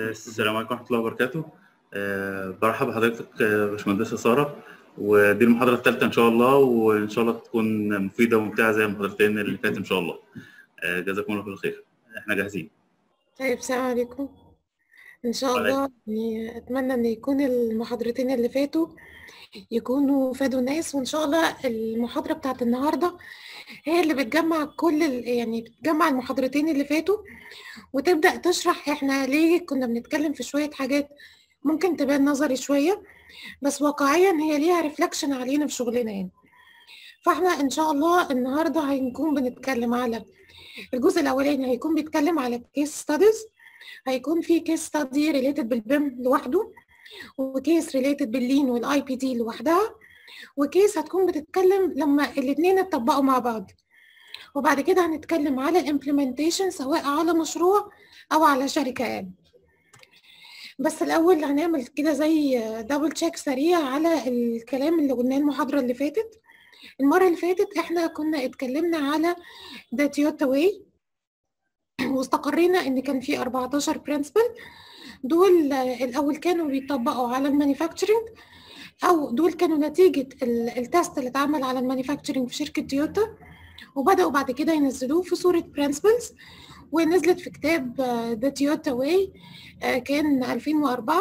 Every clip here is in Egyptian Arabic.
السلام عليكم ورحمة الله وبركاته آه، برحب بحضرتك آه، باشمهندسة سارة ودي المحاضرة الثالثة إن شاء الله وإن شاء الله تكون مفيدة وممتعة زي المحاضرتين اللي فاتت إن شاء الله آه، جزاكم الله كل خير إحنا جاهزين طيب السلام عليكم إن شاء الله يعني أتمنى إن يكون المحاضرتين اللي فاتوا يكونوا فادوا الناس وإن شاء الله المحاضرة بتاعت النهاردة هي اللي بتجمع كل ال... يعني بتجمع المحاضرتين اللي فاتوا وتبدأ تشرح إحنا ليه كنا بنتكلم في شوية حاجات ممكن تبان نظري شوية بس واقعيا هي ليها ريفلكشن علينا في شغلنا يعني فاحنا إن شاء الله النهاردة هنكون بنتكلم على الجزء الأولاني هيكون بيتكلم على كيس ستاديز هيكون في كيس ستادي ريليتد بالبيم لوحده وكيس ريليتد باللين والاي بي دي لوحدها وكيس هتكون بتتكلم لما الاثنين اتطبقوا مع بعض وبعد كده هنتكلم على الامبلمنتيشن سواء على مشروع او على شركه يعني بس الاول هنعمل كده زي دبل تشيك سريع على الكلام اللي قلناه المحاضره اللي فاتت المره اللي فاتت احنا كنا اتكلمنا على ذا تويوتا واي واستقرينا ان كان في 14 برنسبل دول الاول كانوا بيطبقوا على المانيفاكتشرنج او دول كانوا نتيجه التست اللي اتعمل على المانيفاكتشرنج في شركه تويوتا وبداوا بعد كده ينزلوه في صوره برنسبلز ونزلت في كتاب ذا تويوتا واي كان 2004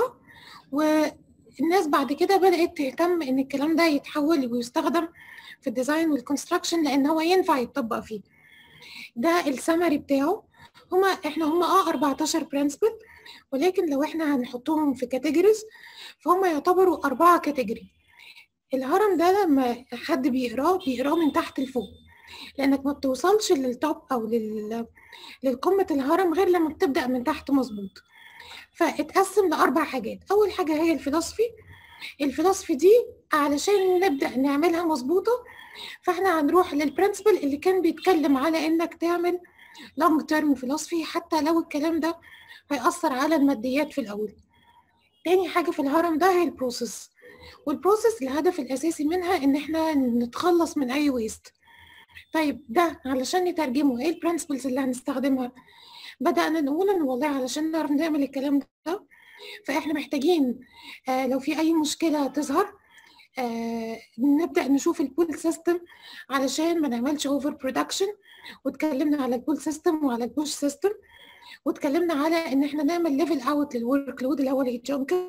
والناس بعد كده بدات تهتم ان الكلام ده يتحول ويستخدم في الديزاين والكونستراكشن لان هو ينفع يتطبق فيه ده السمري بتاعه هما احنا هما اه 14 برنسبل ولكن لو احنا هنحطهم في كاتيجوريز فهم يعتبروا أربعة كاتيجوري الهرم ده لما حد بيقراه بيقراه من تحت لفوق لأنك ما بتوصلش للتوب أو لل... للقمة الهرم غير لما بتبدأ من تحت مظبوط فاتقسم لأربع حاجات أول حاجة هي الفلسفي الفلسفي دي علشان نبدأ نعملها مظبوطة فاحنا هنروح للبرنسبل اللي كان بيتكلم على انك تعمل لونج تيرم فلسفي حتى لو الكلام ده هيأثر على الماديات في الأول تاني حاجة في الهرم ده هي البروسيس والبروسيس الهدف الأساسي منها إن إحنا نتخلص من أي ويست طيب ده علشان نترجمه إيه البرنسبلز اللي هنستخدمها بدأنا نقول إن والله علشان نعرف نعمل الكلام ده فإحنا محتاجين آه لو في أي مشكلة تظهر آه نبدأ نشوف البول سيستم علشان ما نعملش اوفر برودكشن واتكلمنا على البول سيستم وعلى البوش سيستم واتكلمنا على ان احنا نعمل ليفل اوت للورك لود اللي هو الهيتشونكا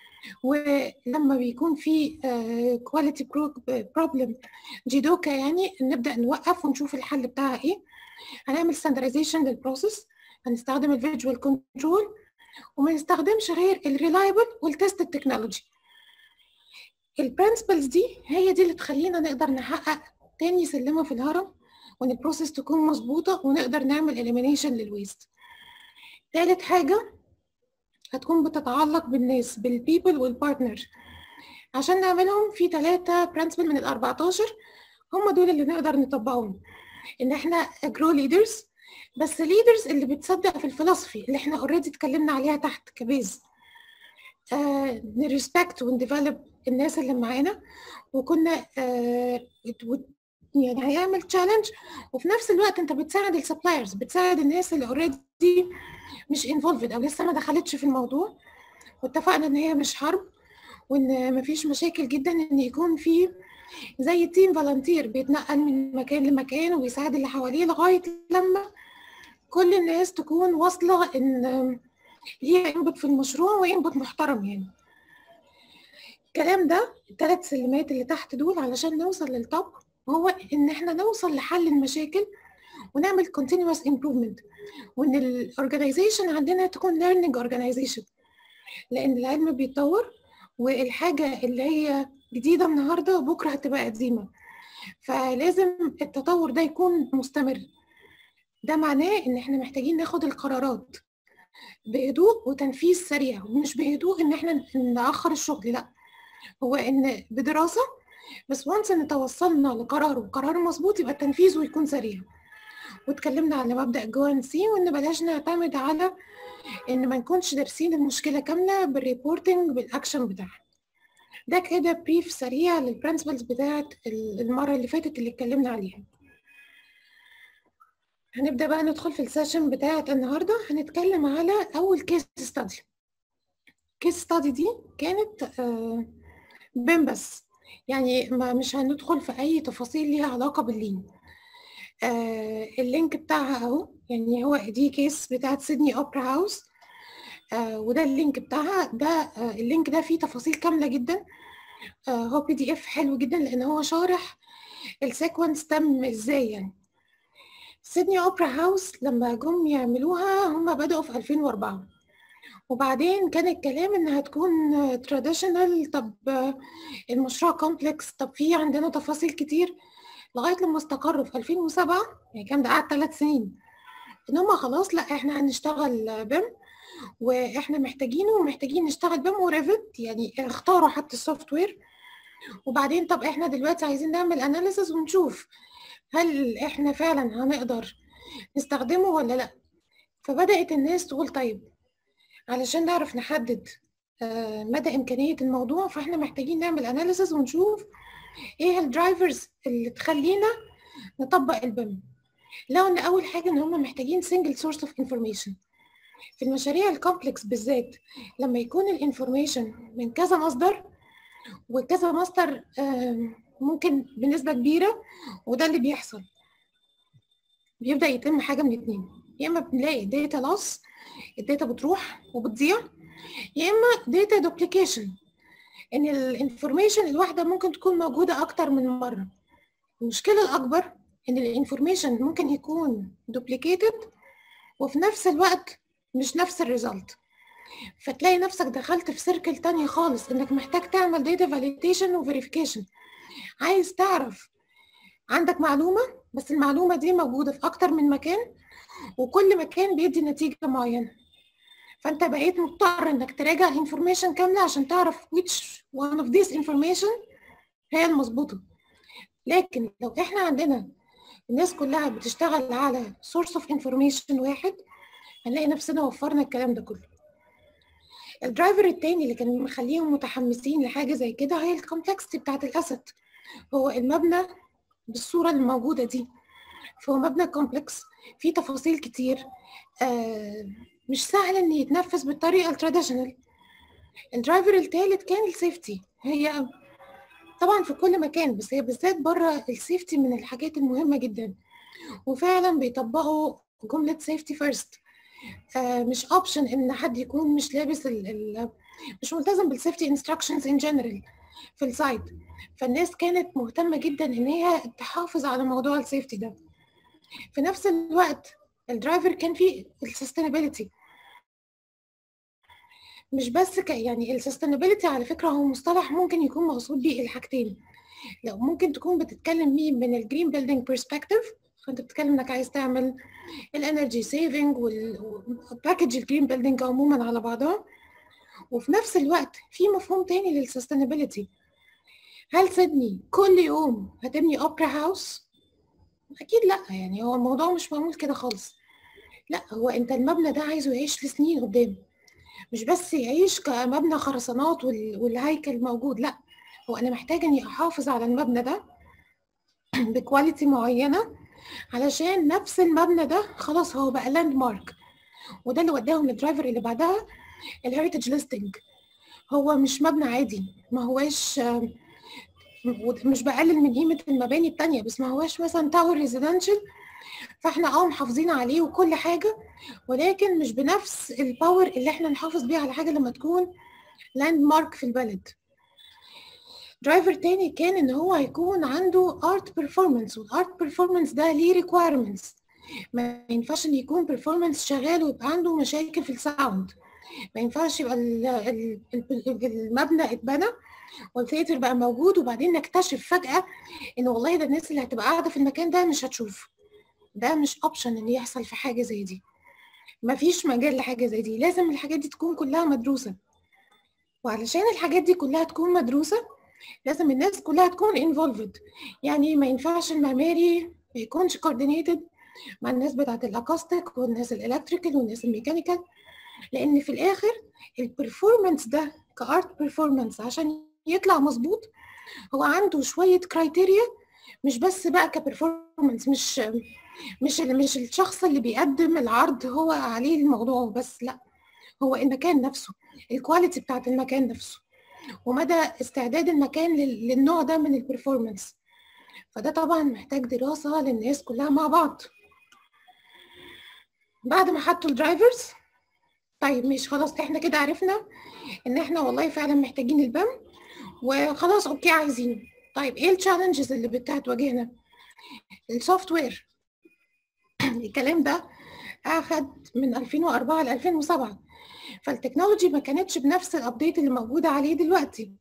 ولما بيكون في كواليتي بروبلم جيدوكا يعني نبدا نوقف ونشوف الحل بتاعها ايه هنعمل ستاندرديزيشن للبروسيس هنستخدم الفيجوال كنترول وما نستخدمش غير الريلايبل والتست التكنولوجي البرنسبلز دي هي دي اللي تخلينا نقدر نحقق تاني سلمه في الهرم وان البروسيس تكون مظبوطه ونقدر نعمل اليمينيشن للويست تالت حاجة هتكون بتتعلق بالناس بالبيبل والبارتنر عشان نعملهم في ثلاثة برنسبل من ال 14 هم دول اللي نقدر نطبقهم ان احنا جرو ليدرز بس ليدرز اللي بتصدق في الفلسفي اللي احنا اوريدي اتكلمنا عليها تحت كبيز آه نريسبكت ونديفلوب الناس اللي معانا وكنا آه يعني هيعمل تشالنج وفي نفس الوقت انت بتساعد السبلايرز بتساعد الناس اللي اوريدي مش انفولفد او لسه ما دخلتش في الموضوع واتفقنا ان هي مش حرب وان مفيش مشاكل جدا ان يكون في زي تيم فالنتير بيتنقل من مكان لمكان ويساعد اللي حواليه لغايه لما كل الناس تكون واصله ان ليها انبوت في المشروع وانبوت محترم يعني الكلام ده الثلاث سلمات اللي تحت دول علشان نوصل للتوب هو ان احنا نوصل لحل المشاكل ونعمل continuous improvement وان الاورجنايزيشن عندنا تكون learning organization لان العلم بيتطور والحاجه اللي هي جديده النهارده بكره هتبقى قديمه فلازم التطور ده يكون مستمر ده معناه ان احنا محتاجين ناخد القرارات بهدوء وتنفيذ سريع ومش بهدوء ان احنا ناخر الشغل لا هو ان بدراسه بس وانس ان توصلنا لقرار وقرار مظبوط يبقى تنفيذه يكون سريع واتكلمنا على مبدا جو ان سي وان بلاش نعتمد على ان ما نكونش دارسين المشكله كامله بالريبورتنج بالاكشن بتاعها ده كده بريف سريع للبرنسبلز بتاعت المره اللي فاتت اللي اتكلمنا عليها هنبدا بقى ندخل في السيشن بتاعت النهارده هنتكلم على اول كيس ستادي الكيس ستادي دي كانت بين بس يعني ما مش هندخل في اي تفاصيل ليها علاقه باللين آه اللينك بتاعها اهو يعني هو دي كيس بتاعت سيدني اوبرا هاوس آه وده اللينك بتاعها ده آه اللينك ده فيه تفاصيل كامله جدا آه هو بي دي اف حلو جدا لان هو شارح السيكونس تم ازاي يعني سيدني اوبرا هاوس لما جم يعملوها هم بدأوا في 2004 وبعدين كان الكلام انها تكون تراديشنال طب المشروع كومبلكس طب في عندنا تفاصيل كتير لغايه لما استقروا في 2007 يعني كان ده قعد ثلاث سنين ان هم خلاص لا احنا هنشتغل بيم واحنا محتاجينه ومحتاجين نشتغل بيم وريفت يعني اختاروا حتى السوفت وير وبعدين طب احنا دلوقتي عايزين نعمل اناليسز ونشوف هل احنا فعلا هنقدر نستخدمه ولا لا فبدات الناس تقول طيب علشان نعرف نحدد مدى إمكانية الموضوع فإحنا محتاجين نعمل أناليسز ونشوف إيه الدرايفرز اللي تخلينا نطبق البيم لو إن أول حاجة إن هم محتاجين single source of information في المشاريع الكومبلكس بالذات لما يكون الانفورميشن من كذا مصدر وكذا مصدر ممكن بنسبة كبيرة وده اللي بيحصل بيبدأ يتم حاجة من اتنين يا إما بنلاقي داتا لوس الداتا بتروح وبتضيع يا اما داتا دوبليكيشن ان الانفورميشن الواحده ممكن تكون موجوده اكتر من مره المشكله الاكبر ان الانفورميشن ممكن يكون دوبليكيتد وفي نفس الوقت مش نفس الريزلت فتلاقي نفسك دخلت في سيركل تانية خالص انك محتاج تعمل داتا فاليديشن وفيريفيكيشن عايز تعرف عندك معلومة بس المعلومة دي موجودة في أكتر من مكان وكل مكان بيدي نتيجة معينة فأنت بقيت مضطر إنك تراجع الانفورميشن كاملة عشان تعرف which one of these information هي المظبوطة لكن لو إحنا عندنا الناس كلها بتشتغل على source of information واحد هنلاقي نفسنا وفرنا الكلام ده كله الدرايفر التاني اللي كان مخليهم متحمسين لحاجة زي كده هي الكومبلكسيتي بتاعت الأسد هو المبنى بالصورة الموجودة دي فهو مبنى كومبلكس فيه تفاصيل كتير آه مش سهل ان يتنفذ بالطريقة التراديشنال الدرايفر التالت كان السيفتي هي طبعا في كل مكان بس هي بالذات بره السيفتي من الحاجات المهمة جدا وفعلا بيطبقوا جملة سيفتي فيرست آه مش اوبشن ان حد يكون مش لابس ال ال مش ملتزم بالسيفتي انستراكشنز ان جنرال في السايت فالناس كانت مهتمه جدا ان هي تحافظ على موضوع السيفتي ده في نفس الوقت الدرايفر كان فيه السستينابيلتي مش بس ك يعني السستينابيلتي على فكره هو مصطلح ممكن يكون مقصود بيه الحاجتين لو ممكن تكون بتتكلم بيه من الجرين بيلدينج بيرسبكتيف فانت بتتكلم انك عايز تعمل الانرجي سيفنج والباكج الجرين بيلدينج عموما على بعضها وفي نفس الوقت في مفهوم تاني للسستينابيلتي هل سيدني كل يوم هتبني اوبرا هاوس اكيد لا يعني هو الموضوع مش معمول كده خالص لا هو انت المبنى ده عايزه يعيش لسنين قدام مش بس يعيش كمبنى خرسانات والهيكل موجود لا هو انا محتاجه اني احافظ على المبنى ده بكواليتي معينه علشان نفس المبنى ده خلاص هو بقى لاند مارك وده اللي وداهم للدرايفر اللي بعدها الهيريتج ليستنج هو مش مبنى عادي ما هواش مش بقلل من قيمه المباني التانية بس ما هواش مثلا تاور ريزيدنشال فاحنا اه محافظين عليه وكل حاجه ولكن مش بنفس الباور اللي احنا نحافظ بيها على حاجه لما تكون لاند مارك في البلد درايفر تاني كان ان هو هيكون عنده ارت بيرفورمانس والارت بيرفورمانس ده ليه ريكويرمنتس ما ينفعش ان يكون بيرفورمانس شغال ويبقى عنده مشاكل في الساوند ما ينفعش يبقى المبنى اتبنى والثياتر بقى موجود وبعدين نكتشف فجأة ان والله ده الناس اللي هتبقى قاعدة في المكان ده مش هتشوف ده مش اوبشن ان يحصل في حاجة زي دي مفيش مجال لحاجة زي دي لازم الحاجات دي تكون كلها مدروسة وعلشان الحاجات دي كلها تكون مدروسة لازم الناس كلها تكون involved يعني ما ينفعش المعماري ما يكونش coordinated مع الناس بتاعة الاكوستيك والناس الالكتريكال والناس الميكانيكال لان في الاخر البرفورمانس ده كارت بيرفورمانس عشان يطلع مظبوط هو عنده شويه كرايتيريا مش بس بقى كبرفورمانس مش مش مش الشخص اللي بيقدم العرض هو عليه الموضوع بس لا هو المكان نفسه الكواليتي بتاعت المكان نفسه ومدى استعداد المكان للنوع ده من البرفورمانس فده طبعا محتاج دراسة للناس كلها مع بعض بعد ما حطوا الدرايفرز طيب مش خلاص احنا كده عرفنا ان احنا والله فعلا محتاجين البام وخلاص اوكي عايزينه طيب ايه التشالنجز اللي بتواجهنا السوفت وير الكلام ده اخد من 2004 ل 2007 فالتكنولوجي ما كانتش بنفس الابديت اللي موجوده عليه دلوقتي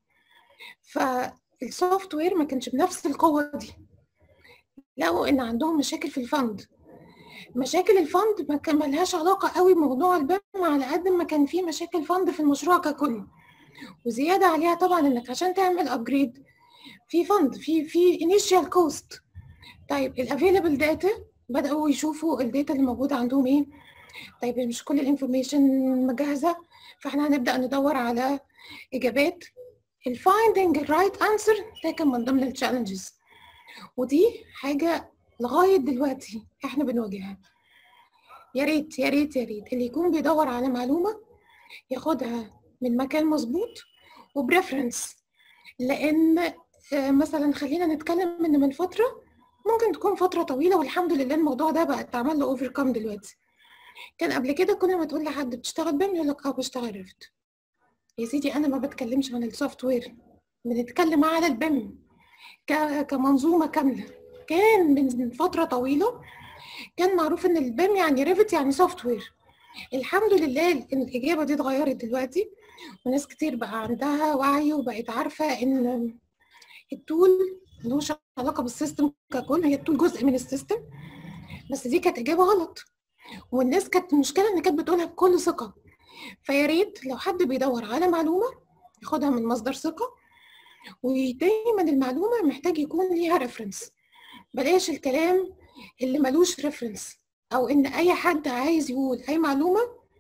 فالسوفت وير ما كانش بنفس القوه دي لقوا ان عندهم مشاكل في الفند مشاكل الفند ما كان ملهاش علاقه قوي بموضوع البام على قد ما كان في مشاكل فند في المشروع ككل وزياده عليها طبعا انك عشان تعمل ابجريد في فند في في انيشال كوست طيب الافيلبل داتا بداوا يشوفوا الداتا اللي موجوده عندهم ايه طيب مش كل الانفورميشن مجهزه فاحنا هنبدا ندور على اجابات الفايندنج الرايت انسر ده كان من ضمن التشالنجز ودي حاجه لغايه دلوقتي احنا بنواجهها يا ريت يا ريت يا ريت اللي يكون بيدور على معلومه ياخدها من مكان مظبوط وبريفرنس لان مثلا خلينا نتكلم ان من فتره ممكن تكون فتره طويله والحمد لله الموضوع ده بقى اتعمل له اوفر كام دلوقتي كان قبل كده كل ما تقول لحد بتشتغل بام يقول لك اه بشتغل ريفت يا سيدي انا ما بتكلمش عن السوفت وير بنتكلم على البام كمنظومه كامله كان من فتره طويله كان معروف ان البام يعني ريفت يعني سوفت وير الحمد لله ان الاجابه دي اتغيرت دلوقتي وناس كتير بقى عندها وعي وبقت عارفه ان التول ملوش علاقه بالسيستم ككل هي التول جزء من السيستم بس دي كانت اجابه غلط والناس كانت المشكله ان كانت بتقولها بكل ثقه فيا ريت لو حد بيدور على معلومه ياخدها من مصدر ثقه ودايما المعلومه محتاج يكون ليها ريفرنس بلاش الكلام اللي ملوش ريفرنس او ان اي حد عايز يقول اي معلومه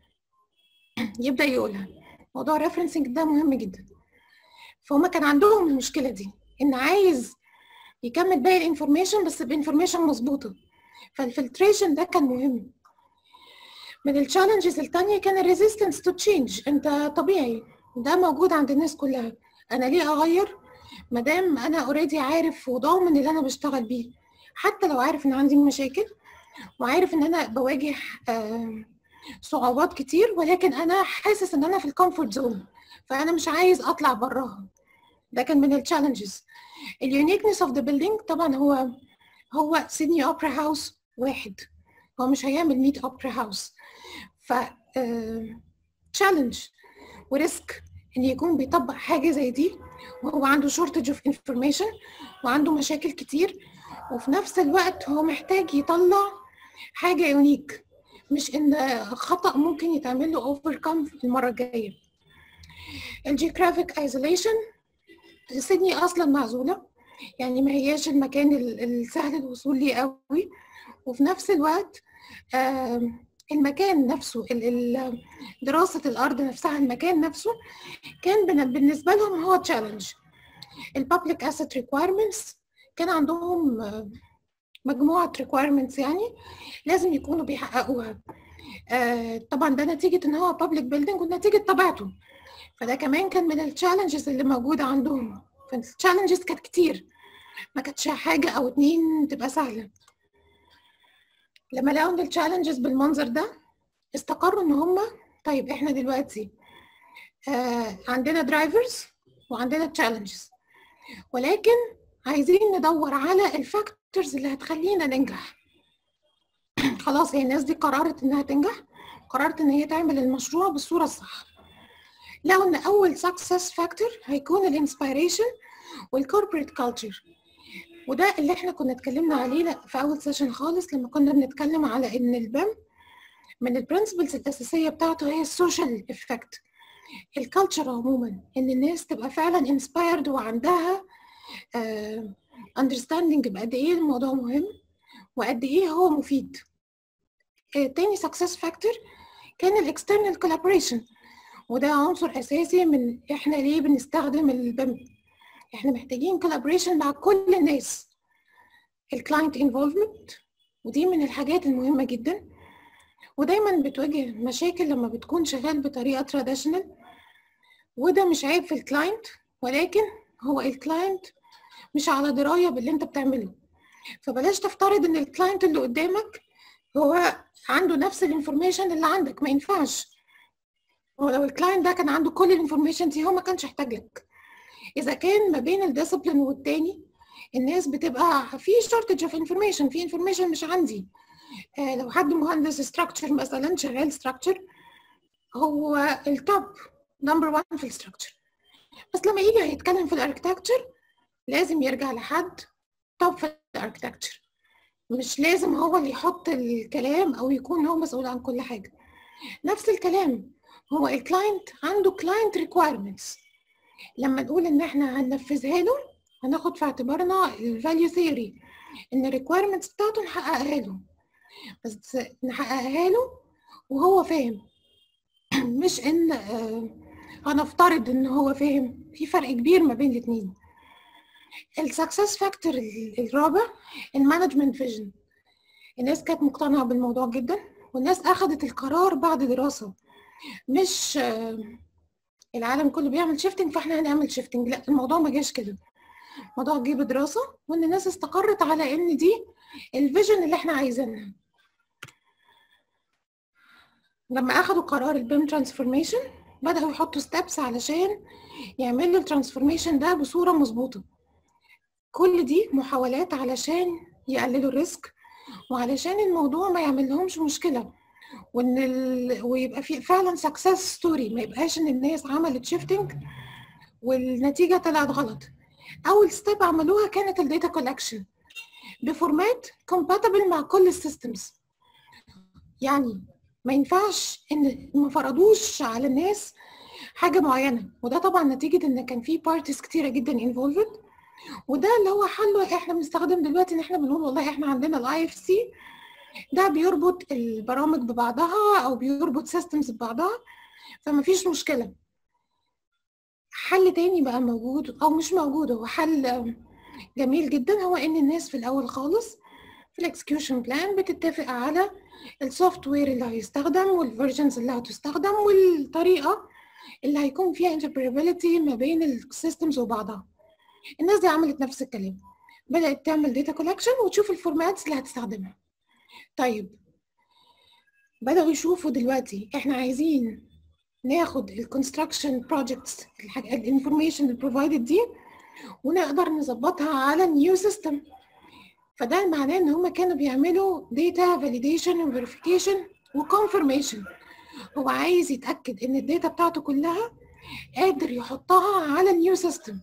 يبدا يقولها موضوع الريفرنسنج ده مهم جدا فهم كان عندهم المشكله دي ان عايز يكمل باقي الانفورميشن بس بانفورميشن مظبوطه فالفلتريشن ده كان مهم من التشالنجز التانية كان الريزيستنس تو تشينج انت طبيعي ده موجود عند الناس كلها انا ليه اغير ما دام انا اوريدي عارف وضامن اللي انا بشتغل بيه حتى لو عارف ان عندي مشاكل وعارف ان انا بواجه آه صعوبات كتير ولكن انا حاسس ان انا في الكومفورت زون فانا مش عايز اطلع براها ده كان من التشالنجز اليونيكنس اوف ذا بيلدينج طبعا هو هو سيدني اوبرا هاوس واحد هو مش هيعمل 100 اوبرا هاوس ف تشالنج وريسك ان يكون بيطبق حاجه زي دي وهو عنده شورتج اوف انفورميشن وعنده مشاكل كتير وفي نفس الوقت هو محتاج يطلع حاجه يونيك مش ان خطا ممكن يتعمل له اوفر كام المره الجايه الجيوغرافيك ايزوليشن سيدني اصلا معزوله يعني ما هياش المكان السهل الوصول ليه قوي وفي نفس الوقت المكان نفسه دراسة الأرض نفسها المكان نفسه كان بالنسبة لهم هو تشالنج البابليك asset requirements كان عندهم مجموعة requirements يعني لازم يكونوا بيحققوها طبعا ده نتيجة ان هو public building ونتيجة طبيعته فده كمان كان من التشالنجز اللي موجودة عندهم فالتشالنجز كانت كتير ما كانتش حاجة أو اتنين تبقى سهلة لما لقوا ان التشالنجز بالمنظر ده استقروا ان هم طيب احنا دلوقتي آه عندنا درايفرز وعندنا تشالنجز ولكن عايزين ندور على الفاكتورز اللي هتخلينا ننجح خلاص هي الناس دي قررت انها تنجح قررت ان هي تعمل المشروع بالصوره الصح لقوا ان اول سكسس فاكتور هيكون الانسبيريشن والكوربريت كلتشر وده اللي احنا كنا اتكلمنا عليه في اول سيشن خالص لما كنا بنتكلم على ان البام من البرنسبلز الاساسيه بتاعته هي السوشيال افكت الكالتشر عموما ان الناس تبقى فعلا انسبايرد وعندها اندرستاندنج uh, بقد ايه الموضوع مهم وقد ايه هو مفيد uh, تاني سكسس فاكتور كان الاكسترنال كولابوريشن وده عنصر اساسي من احنا ليه بنستخدم البام احنا محتاجين كولابوريشن مع كل الناس الكلاينت انفولفمنت ودي من الحاجات المهمه جدا ودايما بتواجه مشاكل لما بتكون شغال بطريقه تراديشنال وده مش عيب في الكلاينت ولكن هو الكلاينت مش على درايه باللي انت بتعمله فبلاش تفترض ان الكلاينت اللي قدامك هو عنده نفس الانفورميشن اللي عندك ما ينفعش ولو الكلاينت ده كان عنده كل الانفورميشن دي هو ما كانش يحتاج لك اذا كان ما بين الديسيبلين والتاني الناس بتبقى في شورتج اوف انفورميشن في انفورميشن مش عندي آه لو حد مهندس ستراكشر مثلا شغال ستراكشر هو التوب نمبر 1 في الستراكشر بس لما يجي هيتكلم في الاركتكتشر لازم يرجع لحد توب في الاركتكتشر مش لازم هو اللي يحط الكلام او يكون هو مسؤول عن كل حاجه نفس الكلام هو الكلاينت عنده كلاينت ريكويرمنتس لما نقول ان احنا هننفذها له هناخد في اعتبارنا الفاليو ثيوري ان الريكويرمنتس بتاعته نحققها له بس نحققها له وهو فاهم مش ان آه هنفترض ان هو فاهم في فرق كبير ما بين الاثنين السكسس فاكتور الرابع المانجمنت فيجن الناس كانت مقتنعه بالموضوع جدا والناس اخذت القرار بعد دراسه مش آه العالم كله بيعمل شيفتنج فاحنا هنعمل شيفتنج لا الموضوع ما جاش كده الموضوع جه بدراسه وان الناس استقرت على ان دي الفيجن اللي احنا عايزينها لما اخدوا قرار البيم ترانسفورميشن بداوا يحطوا ستيبس علشان يعملوا الترانسفورميشن ده بصوره مظبوطه كل دي محاولات علشان يقللوا الريسك وعلشان الموضوع ما يعمل لهمش مشكله وان ال... ويبقى في فعلا سكسس ستوري ما يبقاش ان الناس عملت شيفتنج والنتيجه طلعت غلط اول ستيب عملوها كانت الداتا كولكشن بفورمات كومباتبل مع كل السيستمز يعني ما ينفعش ان ما فرضوش على الناس حاجه معينه وده طبعا نتيجه ان كان في بارتيز كتيره جدا انفولفد وده اللي هو حله احنا بنستخدم دلوقتي ان احنا بنقول والله احنا عندنا الاي اف سي ده بيربط البرامج ببعضها او بيربط سيستمز ببعضها فما فيش مشكله حل تاني بقى موجود او مش موجود هو حل جميل جدا هو ان الناس في الاول خالص في الاكسكيوشن بلان بتتفق على السوفت وير اللي هيستخدم والفيرجنز اللي هتستخدم والطريقه اللي هيكون فيها انتربريبيليتي ما بين السيستمز وبعضها الناس دي عملت نفس الكلام بدات تعمل داتا كولكشن وتشوف الفورماتس اللي هتستخدمها طيب بدأوا يشوفوا دلوقتي احنا عايزين ناخد الكونستراكشن بروجكتس الانفورميشن البروفايدد دي ونقدر نظبطها على نيو سيستم فده معناه ان هم كانوا بيعملوا داتا فاليديشن وفيريفيكيشن وكونفirmation هو عايز يتاكد ان الداتا بتاعته كلها قادر يحطها على نيو سيستم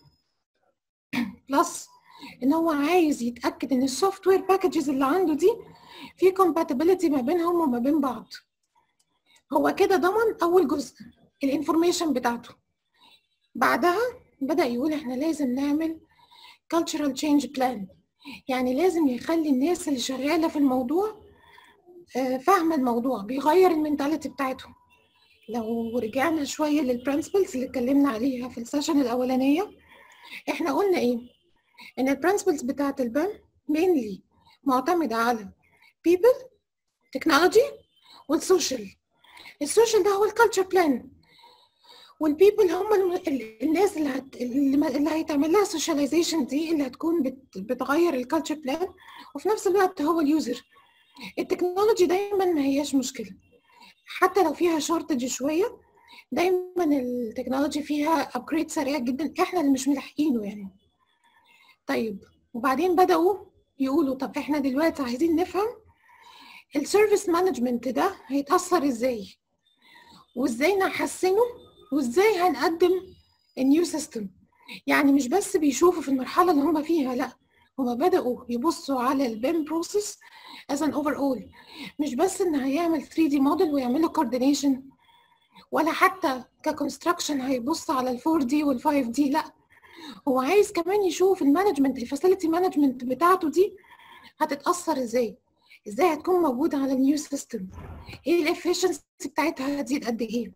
بلس ان هو عايز يتاكد ان السوفت وير باكجز اللي عنده دي في compatibility ما بينهم وما بين بعض هو كده ضمن اول جزء الانفورميشن بتاعته بعدها بدا يقول احنا لازم نعمل cultural change plan يعني لازم يخلي الناس اللي شغاله في الموضوع فاهمه الموضوع بيغير المنتاليتي بتاعتهم لو رجعنا شويه للبرنسبلز اللي اتكلمنا عليها في السيشن الاولانيه احنا قلنا ايه ان البرنسبلز بتاعت البام mainly معتمده على people technology والسوشيال السوشيال ده هو الكالتشر بلان والبيبل هم الناس اللي هت... اللي هيتعمل لها سوشياليزيشن دي اللي هتكون بت... بتغير الكالتشر بلان وفي نفس الوقت هو اليوزر التكنولوجي دايما ما هياش مشكله حتى لو فيها شورتج شويه دايما التكنولوجي فيها ابجريد سريع جدا احنا اللي مش ملاحقينه يعني طيب وبعدين بداوا يقولوا طب احنا دلوقتي عايزين نفهم السيرفيس مانجمنت ده هيتاثر ازاي وازاي نحسنه وازاي هنقدم النيو سيستم يعني مش بس بيشوفوا في المرحله اللي هم فيها لا هم بداوا يبصوا على البيم بروسيس از ان اوفر اول مش بس ان هيعمل 3 دي موديل ويعملوا كوردينيشن ولا حتى ككونستراكشن هيبص على ال 4 دي وال 5 دي لا هو عايز كمان يشوف المانجمنت الفاسيلتي مانجمنت بتاعته دي هتتاثر ازاي ازاي هتكون موجوده على النيو سيستم ايه الافشنسي بتاعتها هتزيد قد ايه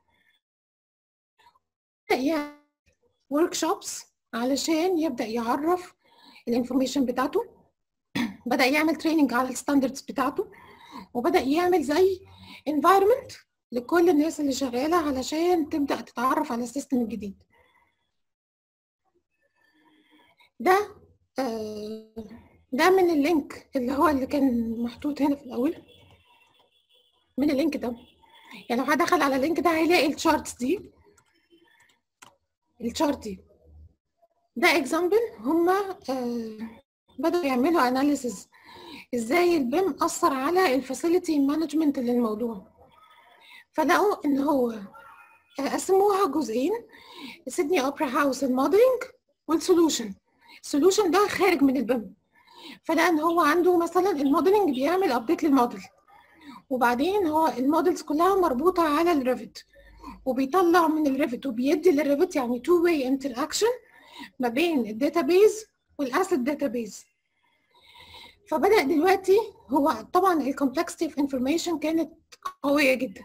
يعني ورك شوبس علشان يبدا يعرف الانفورميشن بتاعته بدا يعمل تريننج على الستاندردز بتاعته وبدا يعمل زي environment لكل الناس اللي شغاله علشان تبدا تتعرف على السيستم الجديد ده آه ده من اللينك اللي هو اللي كان محطوط هنا في الاول من اللينك ده يعني لو حد دخل على اللينك ده هيلاقي الشارتس دي الشارت دي ده اكزامبل هما آه بدأوا يعملوا اناليسز ازاي البيم اثر على الفاسيلتي مانجمنت للموضوع فلقوا ان هو قسموها جزئين سيدني اوبرا هاوس الموديلنج والسولوشن السولوشن ده خارج من البيم فلقى ان هو عنده مثلا الموديلنج بيعمل ابديت للموديل وبعدين هو المودلز كلها مربوطه على الريفت وبيطلع من الريفت وبيدي للريفت يعني تو واي انتراكشن ما بين الداتابيز والاسيت داتابيز فبدا دلوقتي هو طبعا الكومبلكسيتي اوف انفورميشن كانت قويه جدا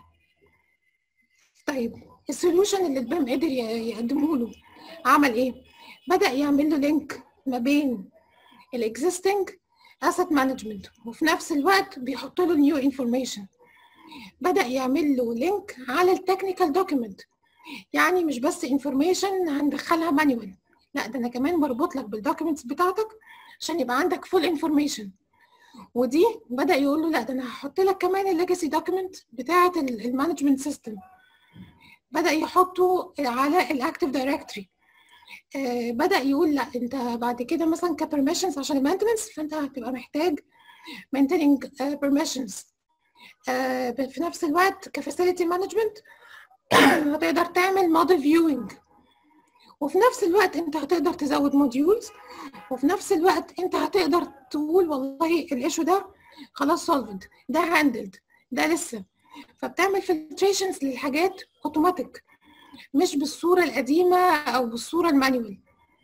طيب السوليوشن اللي البيم قدر يقدمه له عمل ايه بدا يعمل له لينك ما بين الاكزيستنج asset management وفي نفس الوقت بيحط له نيو انفورميشن بدا يعمل له لينك على التكنيكال دوكيمنت يعني مش بس انفورميشن هندخلها مانيوال لا ده انا كمان بربط لك بالدوكيومنتس بتاعتك عشان يبقى عندك فول انفورميشن ودي بدا يقول له لا ده انا هحط لك كمان الليجاسي دوكيمنت بتاعه المانجمنت سيستم بدا يحطه على الاكتيف دايركتوري آه بدا يقول لا انت بعد كده مثلا كبرميشنز عشان المينتنس فانت هتبقى محتاج maintaining uh, permissions آه في نفس الوقت كفاسيلتي مانجمنت هتقدر تعمل موديل فيوينج وفي نفس الوقت انت هتقدر تزود موديولز وفي نفس الوقت انت هتقدر تقول والله الايشو ده خلاص سولفد ده هاندلد ده لسه فبتعمل فلتريشنز للحاجات اوتوماتيك مش بالصوره القديمه او بالصوره المانيوال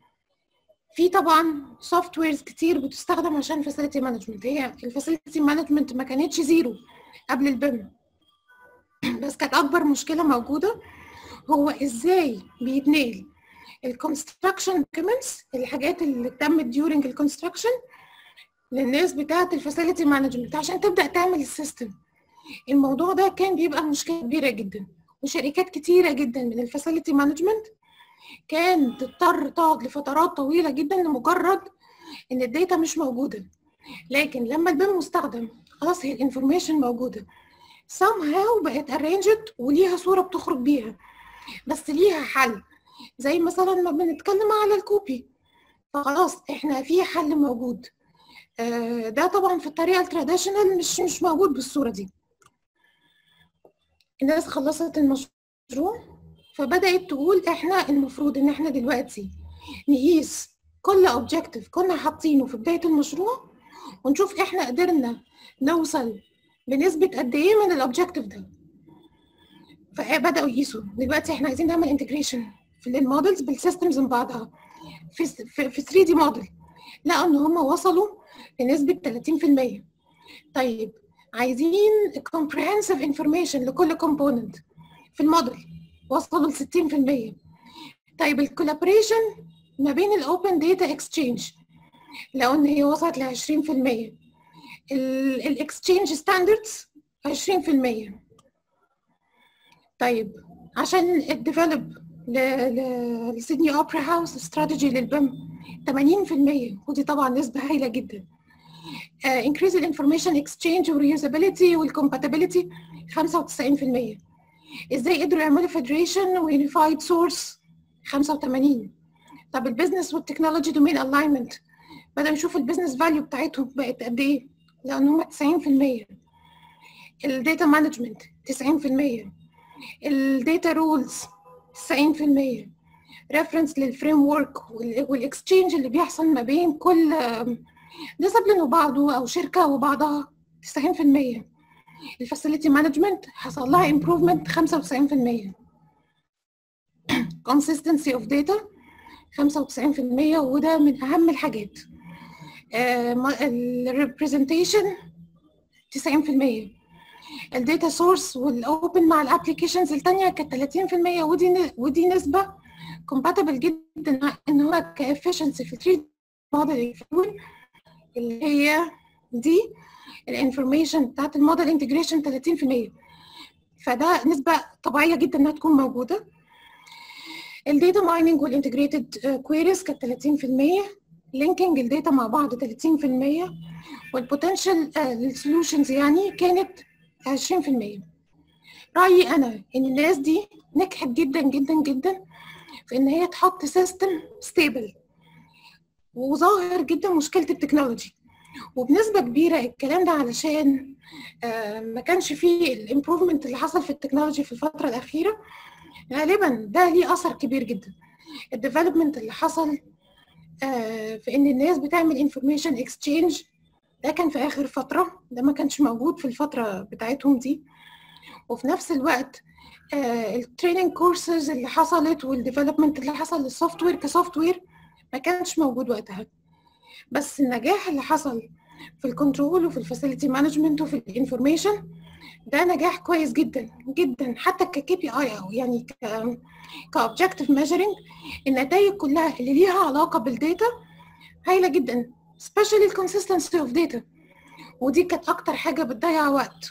في طبعا سوفت ويرز كتير بتستخدم عشان فاسيلتي مانجمنت هي الفاسيلتي مانجمنت ما كانتش زيرو قبل البيم بس كانت اكبر مشكله موجوده هو ازاي بيتنقل الكونستراكشن دوكيومنتس الحاجات اللي تمت ديورنج الكونستراكشن للناس بتاعه الفاسيلتي مانجمنت عشان تبدا تعمل السيستم الموضوع ده كان بيبقى مشكله كبيره جدا وشركات كتيره جدا من الفاسيلتي مانجمنت كان تضطر تقعد لفترات طويله جدا لمجرد ان الداتا مش موجوده لكن لما البيم مستخدم خلاص هي الانفورميشن موجوده somehow بقت arranged وليها صوره بتخرج بيها بس ليها حل زي مثلا ما بنتكلم على الكوبي فخلاص احنا في حل موجود آه ده طبعا في الطريقه التراديشنال مش مش موجود بالصوره دي الناس خلصت المشروع فبدات تقول احنا المفروض ان احنا دلوقتي نقيس كل اوبجكتيف كنا حاطينه في بدايه المشروع ونشوف احنا قدرنا نوصل بنسبه قد ايه من الاوبجكتيف ده فبداوا يقيسوا دلوقتي احنا عايزين نعمل انتجريشن في المودلز بالسيستمز من بعضها في في, في 3 دي موديل لقوا ان هم وصلوا لنسبه 30% طيب عايزين comprehensive information لكل كومبوننت في الموديل وصلوا ل 60% طيب الكولابريشن ما بين الاوبن داتا اكسشينج لقوا ان هي وصلت ل 20% الاكسشينج ستاندردز 20% طيب عشان الديفلوب لسيدني اوبرا هاوس استراتيجي للبم 80% ودي طبعا نسبه هائله جدا uh, increase الانفورميشن اكسشينج والريوزابيلتي والكومباتيبيلتي 95% ازاي قدروا يعملوا فيدريشن ويونيفايد سورس 85 طب البيزنس والتكنولوجي دومين الاينمنت بدأوا يشوفوا البيزنس فاليو بتاعتهم بقت قد ايه لان هم 90% الداتا مانجمنت 90% الداتا رولز 90% ريفرنس للفريم ورك والاكسشينج اللي بيحصل ما بين كل ديسبلين وبعضه او شركه وبعضها 90% الفاسيلتي مانجمنت حصل لها امبروفمنت 95% consistency of data 95% وده من اهم الحاجات الريبريزنتيشن 90% الداتا سورس والاوبن مع الابلكيشنز الثانيه كانت 30% ودي ودي نسبه كومباتبل جدا ان هو كافشنسي في 3 موديل اللي هي دي الانفورميشن بتاعت الموديل انتجريشن 30% فده نسبة طبيعية جدا انها تكون موجودة الداتا مايننج والانتجريتد كويريز كانت 30% لينكينج الداتا مع بعض 30% والبوتنشال للسولوشنز يعني كانت 20% رأيي أنا إن الناس دي نجحت جدا جدا جدا في إن هي تحط سيستم ستيبل وظاهر جدا مشكلة التكنولوجي وبنسبة كبيرة الكلام ده علشان آه ما كانش فيه الامبروفمنت اللي حصل في التكنولوجي في الفترة الأخيرة غالبا ده ليه أثر كبير جدا الديفلوبمنت اللي حصل آه في إن الناس بتعمل انفورميشن اكسشينج ده كان في آخر فترة ده ما كانش موجود في الفترة بتاعتهم دي وفي نفس الوقت آه التريننج كورسز اللي حصلت والديفلوبمنت اللي حصل للسوفت وير كسوفت وير ما كانش موجود وقتها بس النجاح اللي حصل في الكنترول وفي الفاسيلتي مانجمنت وفي الانفورميشن ده نجاح كويس جدا جدا حتى ككي بي اي او يعني ك كاوبجكتيف ميجرنج النتائج كلها اللي ليها علاقه بالداتا هايله جدا especially الكونسستنسي اوف داتا ودي كانت اكتر حاجه بتضيع وقت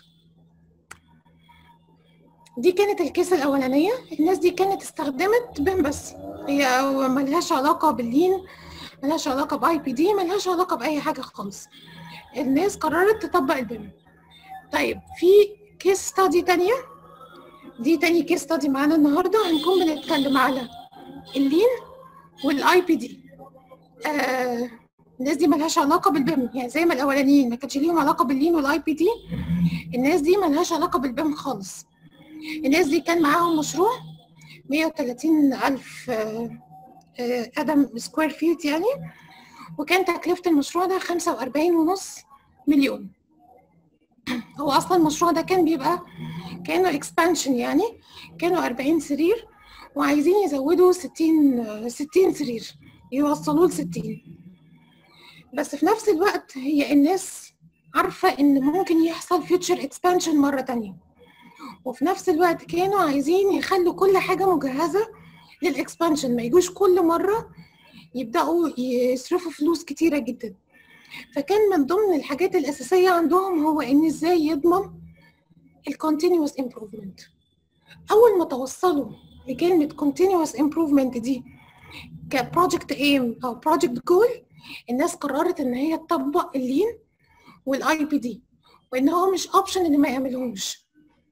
دي كانت الكيس الاولانيه الناس دي كانت استخدمت بيم بس هي ملهاش علاقه باللين ملهاش علاقه باي بي دي ملهاش علاقه باي حاجه خالص الناس قررت تطبق البيم طيب في كيس ستادي تانية دي تاني كيس ستادي معانا النهارده هنكون بنتكلم على اللين والاي بي دي آه الناس دي ملهاش علاقه بالبيم يعني زي ما الاولانيين ما كانش ليهم علاقه باللين والاي بي دي الناس دي ملهاش علاقه بالبيم خالص الناس دي كان معاهم مشروع 130 ألف قدم سكوير فيت يعني وكان تكلفة المشروع ده 45 ونص مليون هو أصلا المشروع ده كان بيبقى كأنه اكسبانشن يعني كانوا 40 سرير وعايزين يزودوا 60 60 سرير يوصلوه ل 60 بس في نفس الوقت هي الناس عارفة إن ممكن يحصل فيوتشر اكسبانشن مرة تانية وفي نفس الوقت كانوا عايزين يخلوا كل حاجة مجهزة للإكسبانشن ما يجوش كل مرة يبدأوا يصرفوا فلوس كتيرة جدا فكان من ضمن الحاجات الأساسية عندهم هو إن إزاي يضمن الكونتينوس امبروفمنت أول ما توصلوا لكلمة continuous improvement دي كبروجكت ايم أو بروجكت جول الناس قررت إن هي تطبق اللين والاي بي دي وإن هو مش اوبشن إن ما يعملهمش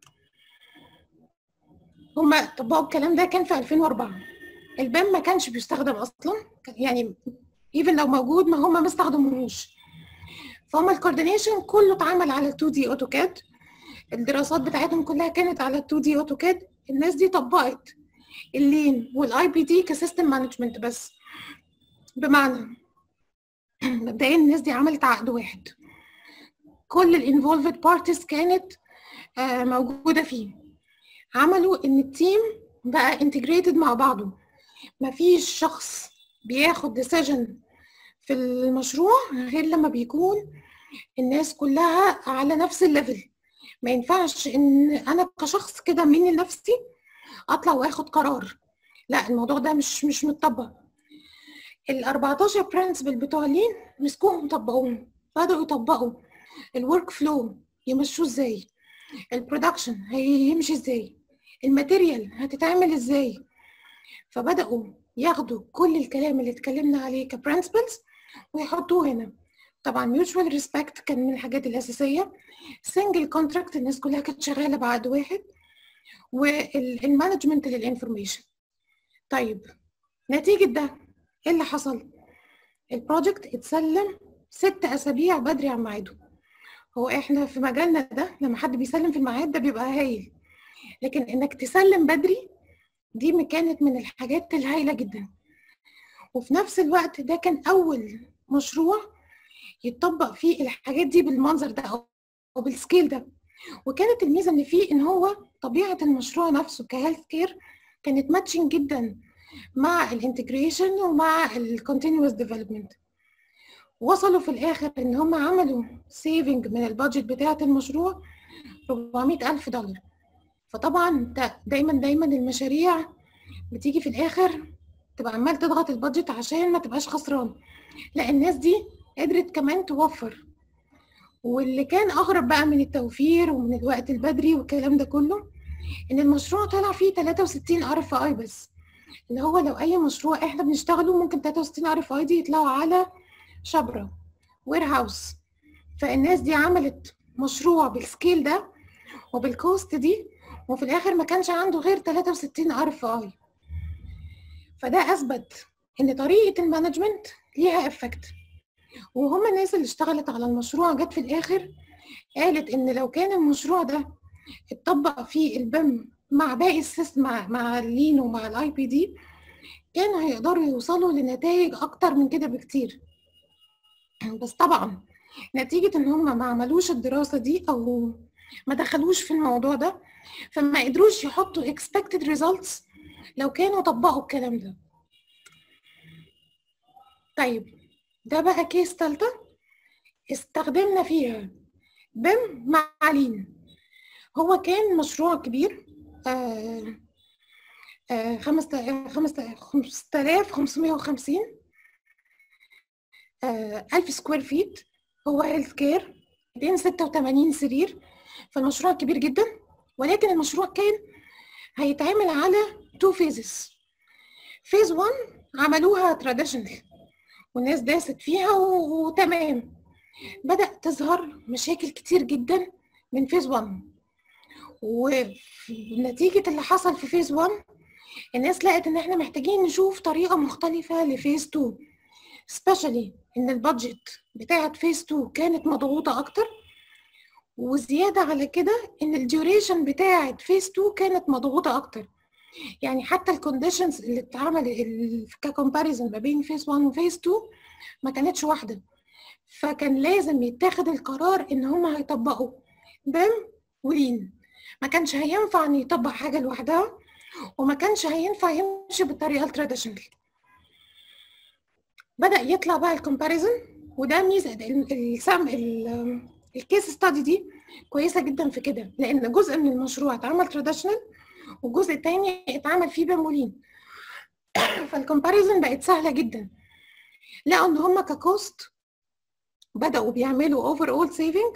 هما طبقوا الكلام ده كان في 2004 البام ما كانش بيستخدم اصلا يعني ايفن لو موجود ما هم ما استخدموهوش فهم الكوردينيشن كله اتعمل على 2 دي اوتوكاد الدراسات بتاعتهم كلها كانت على 2 دي اوتوكاد الناس دي طبقت اللين والاي بي دي كسيستم مانجمنت بس بمعنى مبدئيا الناس دي عملت عقد واحد كل الانفولفد بارتيز كانت آه موجوده فيه عملوا ان التيم بقى انتجريتد مع بعضه مفيش شخص بياخد ديسيجن في المشروع غير لما بيكون الناس كلها على نفس الليفل ما ينفعش ان انا كشخص كده مني لنفسي اطلع واخد قرار لا الموضوع ده مش مش متطبق ال 14 برنسبل بتوع لين مسكوهم طبقوهم بدأوا يطبقوا الورك فلو يمشوه ازاي البرودكشن هيمشي ازاي الماتيريال هتتعمل ازاي فبدأوا ياخدوا كل الكلام اللي اتكلمنا عليه كبرنسبلز ويحطوه هنا طبعا ميوتشوال ريسبكت كان من الحاجات الأساسية سنجل كونتراكت الناس كلها كانت شغالة بعد واحد والمانجمنت للانفورميشن طيب نتيجة ده ايه اللي حصل؟ البروجكت اتسلم ست أسابيع بدري عن ميعاده هو احنا في مجالنا ده لما حد بيسلم في الميعاد ده بيبقى هايل لكن انك تسلم بدري دي كانت من الحاجات الهايلة جدا وفي نفس الوقت ده كان أول مشروع يتطبق فيه الحاجات دي بالمنظر ده أو بالسكيل ده وكانت الميزة اللي فيه إن هو طبيعة المشروع نفسه كهيلث كير كانت ماتشنج جدا مع الانتجريشن ومع الكونتينوس ديفلوبمنت وصلوا في الآخر إن هم عملوا سيفنج من البادجت بتاعة المشروع 400 ألف دولار فطبعا دايما دايما المشاريع بتيجي في الاخر تبقى عمال تضغط البادجت عشان ما تبقاش خسران لا الناس دي قدرت كمان توفر واللي كان اغرب بقى من التوفير ومن الوقت البدري والكلام ده كله ان المشروع طلع فيه 63 ار اف اي بس اللي هو لو اي مشروع احنا بنشتغله ممكن 63 ار اف اي دي يطلعوا على شبرا وير هاوس فالناس دي عملت مشروع بالسكيل ده وبالكوست دي وفي الاخر ما كانش عنده غير 63 ار اف اي فده اثبت ان طريقه المانجمنت ليها افكت وهم الناس اللي اشتغلت على المشروع جت في الاخر قالت ان لو كان المشروع ده اتطبق فيه البم مع باقي السيستم مع مع اللين ومع الاي بي دي كانوا هيقدروا يوصلوا لنتائج اكتر من كده بكتير بس طبعا نتيجة ان هم ما عملوش الدراسة دي او ما دخلوش في الموضوع ده فما قدروش يحطوا expected results لو كانوا طبقوا الكلام ده طيب ده بقى كيس تالتة استخدمنا فيها بم مع لين هو كان مشروع كبير آه آه خمسة خمسة خمسة آلاف خمسمية وخمسين ألف سكوير فيت هو هيلث كير 286 سرير فالمشروع كبير جدا ولكن المشروع كان هيتعمل على تو فيزز فيز 1 عملوها تراديشنال والناس داست فيها و... وتمام بدأ تظهر مشاكل كتير جدا من فيز 1 ونتيجة اللي حصل في فيز 1 الناس لقت ان احنا محتاجين نشوف طريقة مختلفة لفيز 2 especially ان البادجت بتاعت فيز 2 كانت مضغوطة اكتر وزيادة على كده ان الديوريشن بتاعت فيز 2 كانت مضغوطة اكتر يعني حتى الكونديشنز اللي اتعمل ككومباريزن ما بين فيز 1 وفيز 2 ما كانتش واحدة فكان لازم يتاخد القرار ان هما هيطبقوا بام ولين ما كانش هينفع ان يطبق حاجة لوحدها وما كانش هينفع يمشي بالطريقة التراديشنال بدأ يطلع بقى الكومباريزن وده ميزة السام الكيس ستادي دي كويسة جدا في كده لأن جزء من المشروع اتعمل تراديشنال والجزء التاني اتعمل فيه بمولين فالكومباريزن بقت سهلة جدا لقوا ان هما ككوست بدأوا بيعملوا اوفر اول سيفنج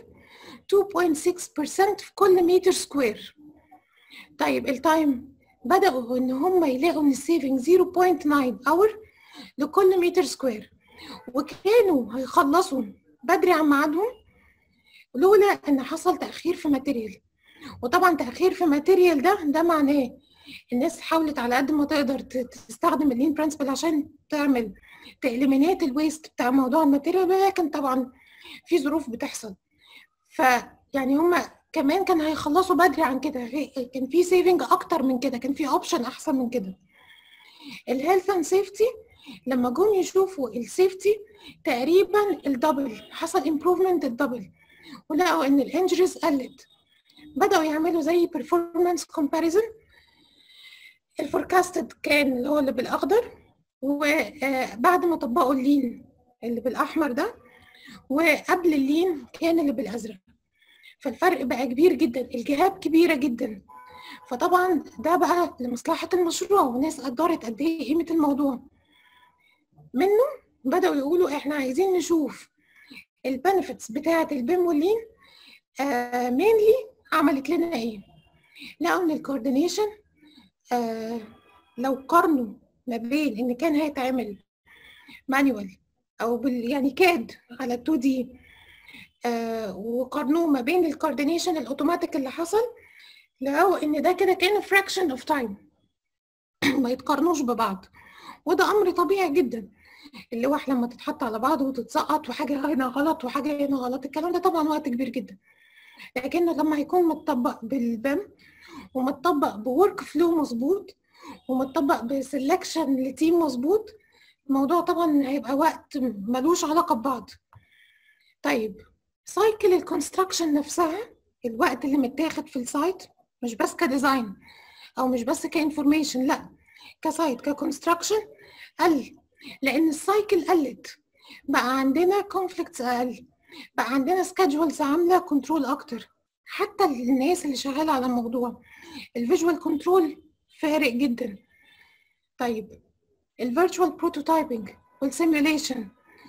2.6% في كل متر سكوير طيب التايم بدأوا ان هما يلاقوا ان السيفنج 0.9 اور لكل متر سكوير وكانوا هيخلصوا بدري عن ميعادهم لولا ان حصل تاخير في ماتيريال وطبعا تاخير في ماتيريال ده ده معناه الناس حاولت على قد ما تقدر تستخدم اللين برنسبل عشان تعمل تإليمينات الويست بتاع موضوع الماتيريال لكن طبعا في ظروف بتحصل فيعني هما كمان كان هيخلصوا بدري عن كده كان في سيفنج اكتر من كده كان في اوبشن احسن من كده الهيلث اند سيفتي لما جم يشوفوا السيفتي تقريبا الدبل حصل امبروفمنت الدبل ولقوا ان الانجريز قلت بداوا يعملوا زي performance comparison الفوركاستد كان اللي هو اللي بالاخضر وبعد ما طبقوا اللين اللي بالاحمر ده وقبل اللين كان اللي بالازرق فالفرق بقى كبير جدا الجهاب كبيره جدا فطبعا ده بقى لمصلحه المشروع والناس قدرت قد ايه قيمه الموضوع منه بداوا يقولوا احنا عايزين نشوف البنفيتس بتاعه البيم واللين آه مينلي عملت لنا ايه لقوا ان الكوردينيشن آه لو قارنوا ما بين ان كان هيتعمل مانيوال او بال يعني كاد على 2 دي آه وقارنوه ما بين الكوردينيشن الاوتوماتيك اللي حصل لقوا ان ده كده كان فراكشن اوف تايم ما يتقارنوش ببعض وده امر طبيعي جدا اللوح لما تتحط على بعض وتتسقط وحاجه هنا غلط وحاجه هنا غلط الكلام ده طبعا وقت كبير جدا لكنه لما هيكون متطبق بالبام ومتطبق بورك فلو مظبوط ومتطبق بسلكشن لتيم مظبوط الموضوع طبعا هيبقى وقت ملوش علاقه ببعض طيب سايكل الكونستراكشن نفسها الوقت اللي متاخد في السايت مش بس كديزاين او مش بس كانفورميشن لا كسايت ككونستراكشن قل لان السايكل قلت بقى عندنا كونفليكتس اقل بقى عندنا سكادجولز عامله كنترول اكتر حتى الناس اللي شغاله على الموضوع الفيجوال كنترول فارق جدا طيب الفيرتشوال بروتوتايبنج والسيميوليشن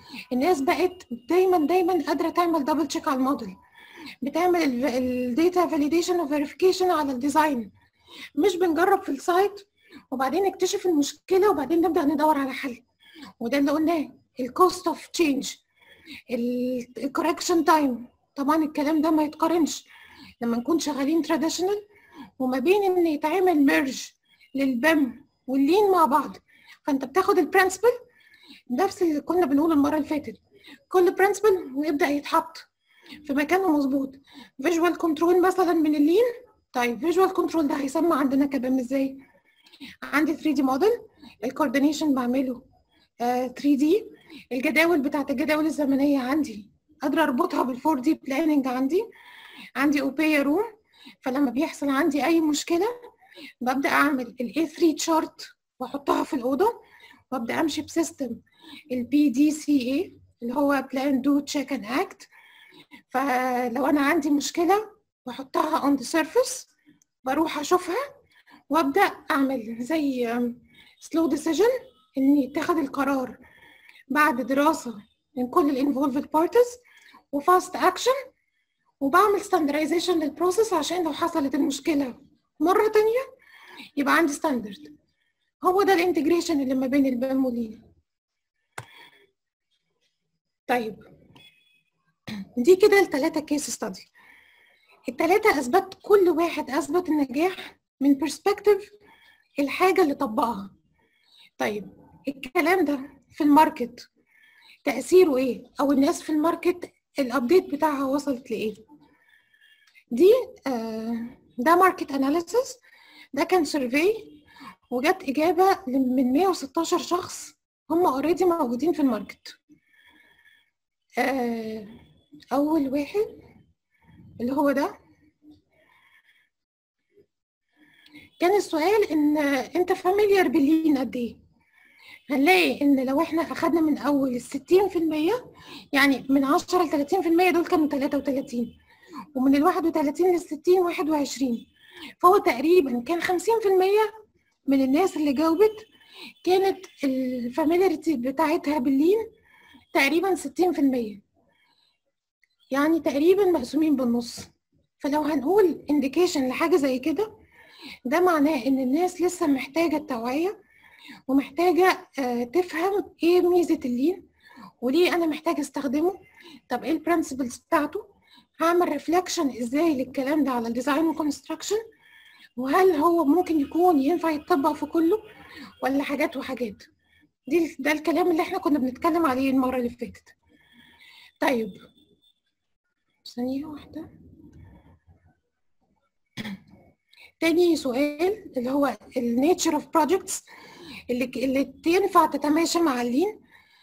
الناس بقت دايما دايما قادره تعمل دبل تشيك على الموديل بتعمل الداتا فاليديشن وفيريفيكيشن على الديزاين مش بنجرب في السايت وبعدين نكتشف المشكله وبعدين نبدا ندور على حل وده اللي قلناه الكوست اوف تشينج الكوركشن تايم طبعا الكلام ده ما يتقارنش لما نكون شغالين تراديشنال وما بين ان يتعمل ميرج للبم واللين مع بعض فانت بتاخد البرنسبل نفس اللي كنا بنقوله المره اللي فاتت كل برنسبل ويبدا يتحط في مكانه مظبوط فيجوال كنترول مثلا من اللين طيب فيجوال كنترول ده هيسمى عندنا كبم ازاي عندي 3 دي موديل الكوردينيشن بعمله 3 دي الجداول بتاعت الجداول الزمنيه عندي قادره اربطها بالفور دي بلاننج عندي عندي اوبيا روم فلما بيحصل عندي اي مشكله ببدا اعمل الاي 3 تشارت واحطها في الاوضه وابدا امشي بسيستم البي دي سي اي اللي هو بلان دو تشيك اند اكت فلو انا عندي مشكله بحطها اون ذا سيرفيس بروح اشوفها وابدا اعمل زي سلو ديسيجن ان يتخذ القرار بعد دراسه من كل الانفولفد بارتيز وفاست اكشن وبعمل ستاندرايزيشن للبروسيس عشان لو حصلت المشكله مره تانية يبقى عندي ستاندرد هو ده الانتجريشن اللي ما بين البام واللين طيب دي كده الثلاثه كيس ستادي الثلاثه اثبت كل واحد اثبت النجاح من برسبكتيف الحاجه اللي طبقها طيب الكلام ده في الماركت تاثيره ايه او الناس في الماركت الابديت بتاعها وصلت لايه دي آه ده ماركت اناليسيس ده كان سيرفي وجت اجابه من 116 شخص هم اوريدي موجودين في الماركت آه اول واحد اللي هو ده كان السؤال ان انت فاميليار باللين قد ايه هنلاقي ان لو احنا اخدنا من اول ال 60% يعني من 10 ل 30% دول كانوا 33 ومن ال 31 لل 60 21 فهو تقريبا كان 50% من الناس اللي جاوبت كانت الفاميلياريتي بتاعتها باللين تقريبا 60% يعني تقريبا مقسومين بالنص فلو هنقول انديكيشن لحاجه زي كده ده معناه ان الناس لسه محتاجه التوعيه ومحتاجه تفهم ايه ميزه اللين وليه انا محتاجه استخدمه طب ايه البرنسبلز بتاعته هعمل ريفلكشن ازاي للكلام ده على الديزاين وكونستراكشن وهل هو ممكن يكون ينفع يتطبق في كله ولا حاجات وحاجات دي ده الكلام اللي احنا كنا بنتكلم عليه المره اللي فاتت طيب ثانيه واحده تاني سؤال اللي هو النيتشر اوف بروجكتس اللي اللي تنفع تتماشى مع اللين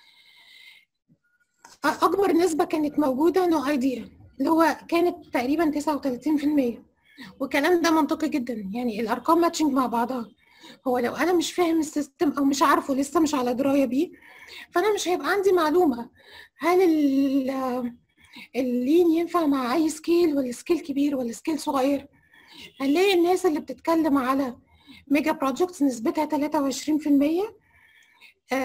اكبر نسبه كانت موجوده نو ايديا اللي هو كانت تقريبا 39% والكلام ده منطقي جدا يعني الارقام ماتشنج مع بعضها هو لو انا مش فاهم السيستم او مش عارفه لسه مش على درايه بيه فانا مش هيبقى عندي معلومه هل اللين ينفع مع اي سكيل ولا سكيل كبير ولا سكيل صغير هنلاقي الناس اللي بتتكلم على ميجا بروجكتس نسبتها 23%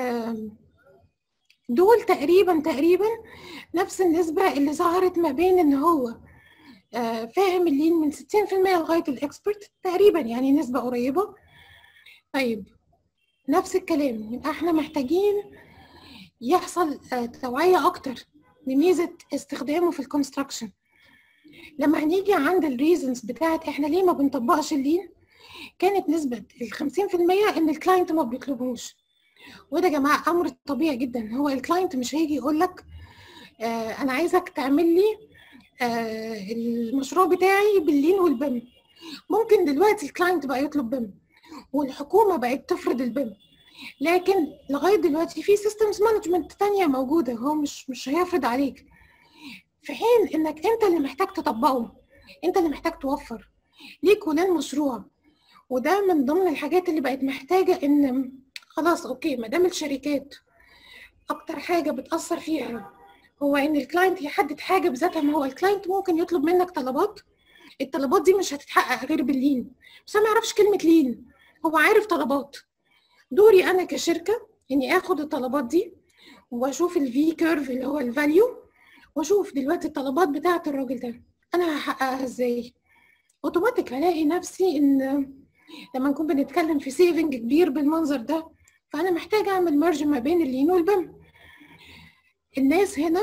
دول تقريبا تقريبا نفس النسبة اللي ظهرت ما بين ان هو فاهم اللين من 60% لغاية الاكسبرت تقريبا يعني نسبة قريبة طيب نفس الكلام يبقى احنا محتاجين يحصل توعية اكتر بميزة استخدامه في الكونستراكشن لما هنيجي عند الريزنز بتاعت احنا ليه ما بنطبقش اللين كانت نسبة ال 50% ان الكلاينت ما بيطلبوش وده يا جماعة امر طبيعي جدا هو الكلاينت مش هيجي يقول لك آه انا عايزك تعمل لي آه المشروع بتاعي باللين والبم ممكن دلوقتي الكلاينت بقى يطلب بم والحكومة بقت تفرض البم لكن لغاية دلوقتي في سيستمز مانجمنت تانية موجودة هو مش مش هيفرض عليك في حين انك انت اللي محتاج تطبقه انت اللي محتاج توفر ليك ولان مشروع وده من ضمن الحاجات اللي بقت محتاجة ان خلاص اوكي ما دام الشركات اكتر حاجة بتأثر فيها هو ان الكلاينت يحدد حاجة بذاتها ما هو الكلاينت ممكن يطلب منك طلبات الطلبات دي مش هتتحقق غير باللين بس ما يعرفش كلمة لين هو عارف طلبات دوري انا كشركة اني اخد الطلبات دي واشوف الفي كيرف اللي هو الفاليو واشوف دلوقتي الطلبات بتاعه الراجل ده انا هحققها ازاي اوتوماتيك هلاقي نفسي ان لما نكون بنتكلم في سيفنج كبير بالمنظر ده فانا محتاجه اعمل مارج ما بين اللين والبم الناس هنا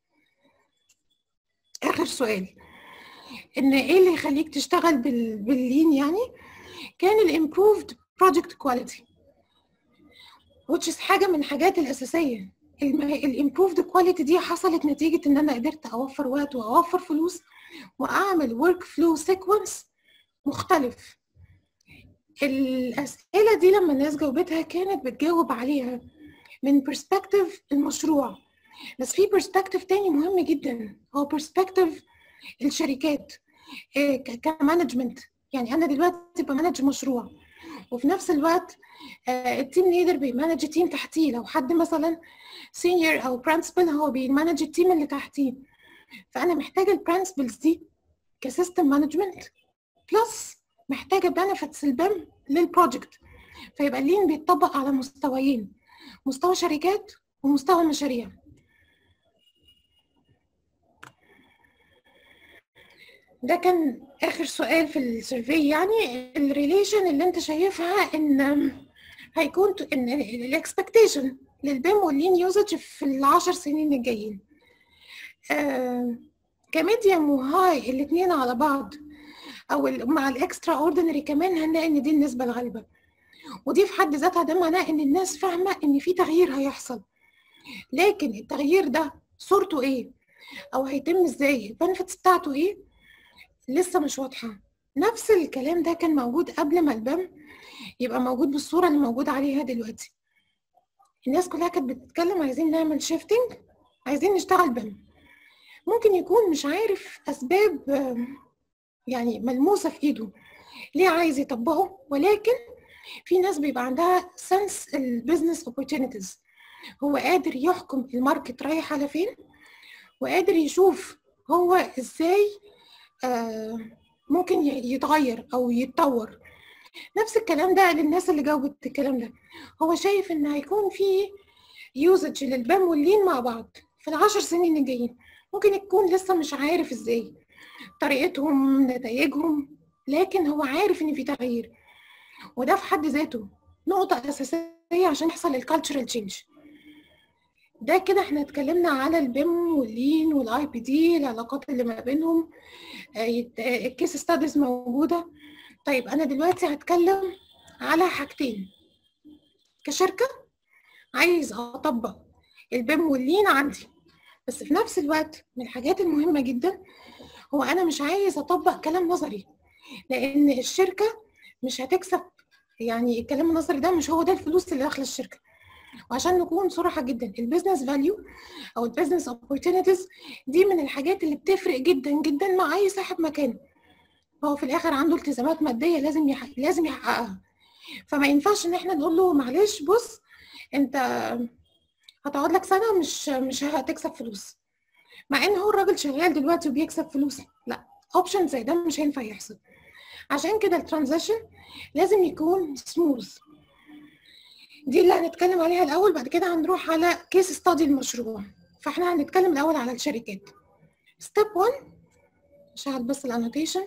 اخر سؤال ان ايه اللي يخليك تشتغل بال... باللين يعني كان الامبروفد بروجكت كواليتي which is حاجه من الحاجات الاساسيه الامبروفد كواليتي دي حصلت نتيجه ان انا قدرت اوفر وقت واوفر فلوس واعمل ورك فلو سيكونس مختلف الاسئله دي لما الناس جاوبتها كانت بتجاوب عليها من برسبكتيف المشروع بس في برسبكتيف تاني مهم جدا هو برسبكتيف الشركات كمانجمنت يعني انا دلوقتي بمانج مشروع وفي نفس الوقت التيم ليدر بيمانج تيم تحتيه لو حد مثلا سينيور او برنسبل هو بيمانج التيم اللي تحتيه فانا محتاجه البرنسبلز دي كسيستم مانجمنت بلس محتاجه بنفيتس البم للبروجكت فيبقى اللين بيتطبق على مستويين مستوى شركات ومستوى مشاريع ده كان اخر سؤال في السيرفي يعني الريليشن اللي انت شايفها ان هيكون ان الاكسبكتيشن للبيم واللين يوزج في العشر سنين الجايين آه كميديوم وهاي الاثنين على بعض او مع الاكسترا اوردينري كمان هنلاقي ان دي النسبه الغالبه ودي في حد ذاتها ده معناه ان الناس فاهمه ان في تغيير هيحصل لكن التغيير ده صورته ايه او هيتم ازاي البنفتس بتاعته ايه لسه مش واضحه نفس الكلام ده كان موجود قبل ما البم يبقى موجود بالصوره اللي موجود عليها دلوقتي الناس كلها كانت بتتكلم عايزين نعمل شيفتنج عايزين نشتغل بم ممكن يكون مش عارف اسباب يعني ملموسه في ايده ليه عايز يطبقه ولكن في ناس بيبقى عندها سنس البيزنس اوبورتونيتيز هو قادر يحكم الماركت رايح على فين وقادر يشوف هو ازاي آه ممكن يتغير او يتطور نفس الكلام ده للناس اللي جاوبت الكلام ده هو شايف ان هيكون في يوزج للبام واللين مع بعض في العشر سنين الجايين ممكن يكون لسه مش عارف ازاي طريقتهم نتائجهم لكن هو عارف ان في تغيير وده في حد ذاته نقطة أساسية عشان يحصل الكالتشرال تشينج ده كده احنا اتكلمنا على البيم واللين والاي بي دي العلاقات اللي ما بينهم الكيس ستاديز موجودة طيب أنا دلوقتي هتكلم على حاجتين كشركة عايز أطبق البيم واللين عندي بس في نفس الوقت من الحاجات المهمة جدا هو أنا مش عايز أطبق كلام نظري لأن الشركة مش هتكسب يعني الكلام النظري ده مش هو ده الفلوس اللي داخله الشركه وعشان نكون صراحه جدا البيزنس فاليو او البيزنس اوبورتونيتيز دي من الحاجات اللي بتفرق جدا جدا مع اي صاحب مكان هو في الاخر عنده التزامات ماديه لازم يحقق لازم يحققها فما ينفعش ان احنا نقول له معلش بص انت هتقعد لك سنه مش مش هتكسب فلوس مع ان هو الراجل شغال دلوقتي وبيكسب فلوس لا اوبشن زي ده مش هينفع يحصل عشان كده الترانزيشن لازم يكون سموث دي اللي هنتكلم عليها الاول بعد كده هنروح على كيس ستادي المشروع فاحنا هنتكلم الاول على الشركات ستيب 1 اشغل بس الانوتيشن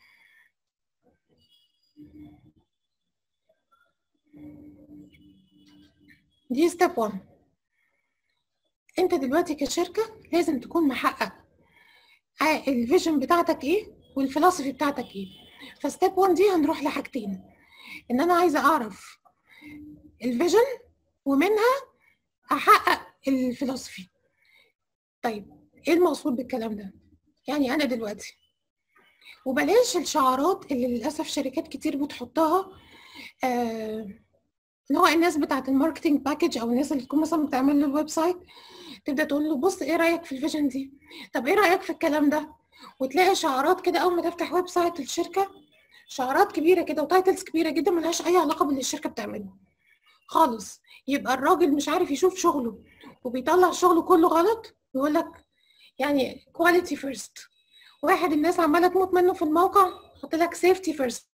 دي ستيب 1 انت دلوقتي كشركه لازم تكون محقق الفيجن بتاعتك ايه والفلسفي بتاعتك ايه فستيب 1 دي هنروح لحاجتين ان انا عايزه اعرف الفيجن ومنها احقق الفلسفي طيب ايه المقصود بالكلام ده يعني انا دلوقتي وبلاش الشعارات اللي للاسف شركات كتير بتحطها آه اللي هو الناس بتاعه الماركتنج باكج او الناس اللي تكون مثلا بتعمل له الويب سايت تبدا تقول له بص ايه رايك في الفيجن دي طب ايه رايك في الكلام ده وتلاقي شعارات كده اول ما تفتح ويب سايت الشركه شعارات كبيره كده وتايتلز كبيره جدا ملهاش اي علاقه باللي الشركه بتعمله خالص يبقى الراجل مش عارف يشوف شغله وبيطلع شغله كله غلط ويقول لك يعني كواليتي فيرست واحد الناس عماله تموت منه في الموقع حط لك سيفتي فيرست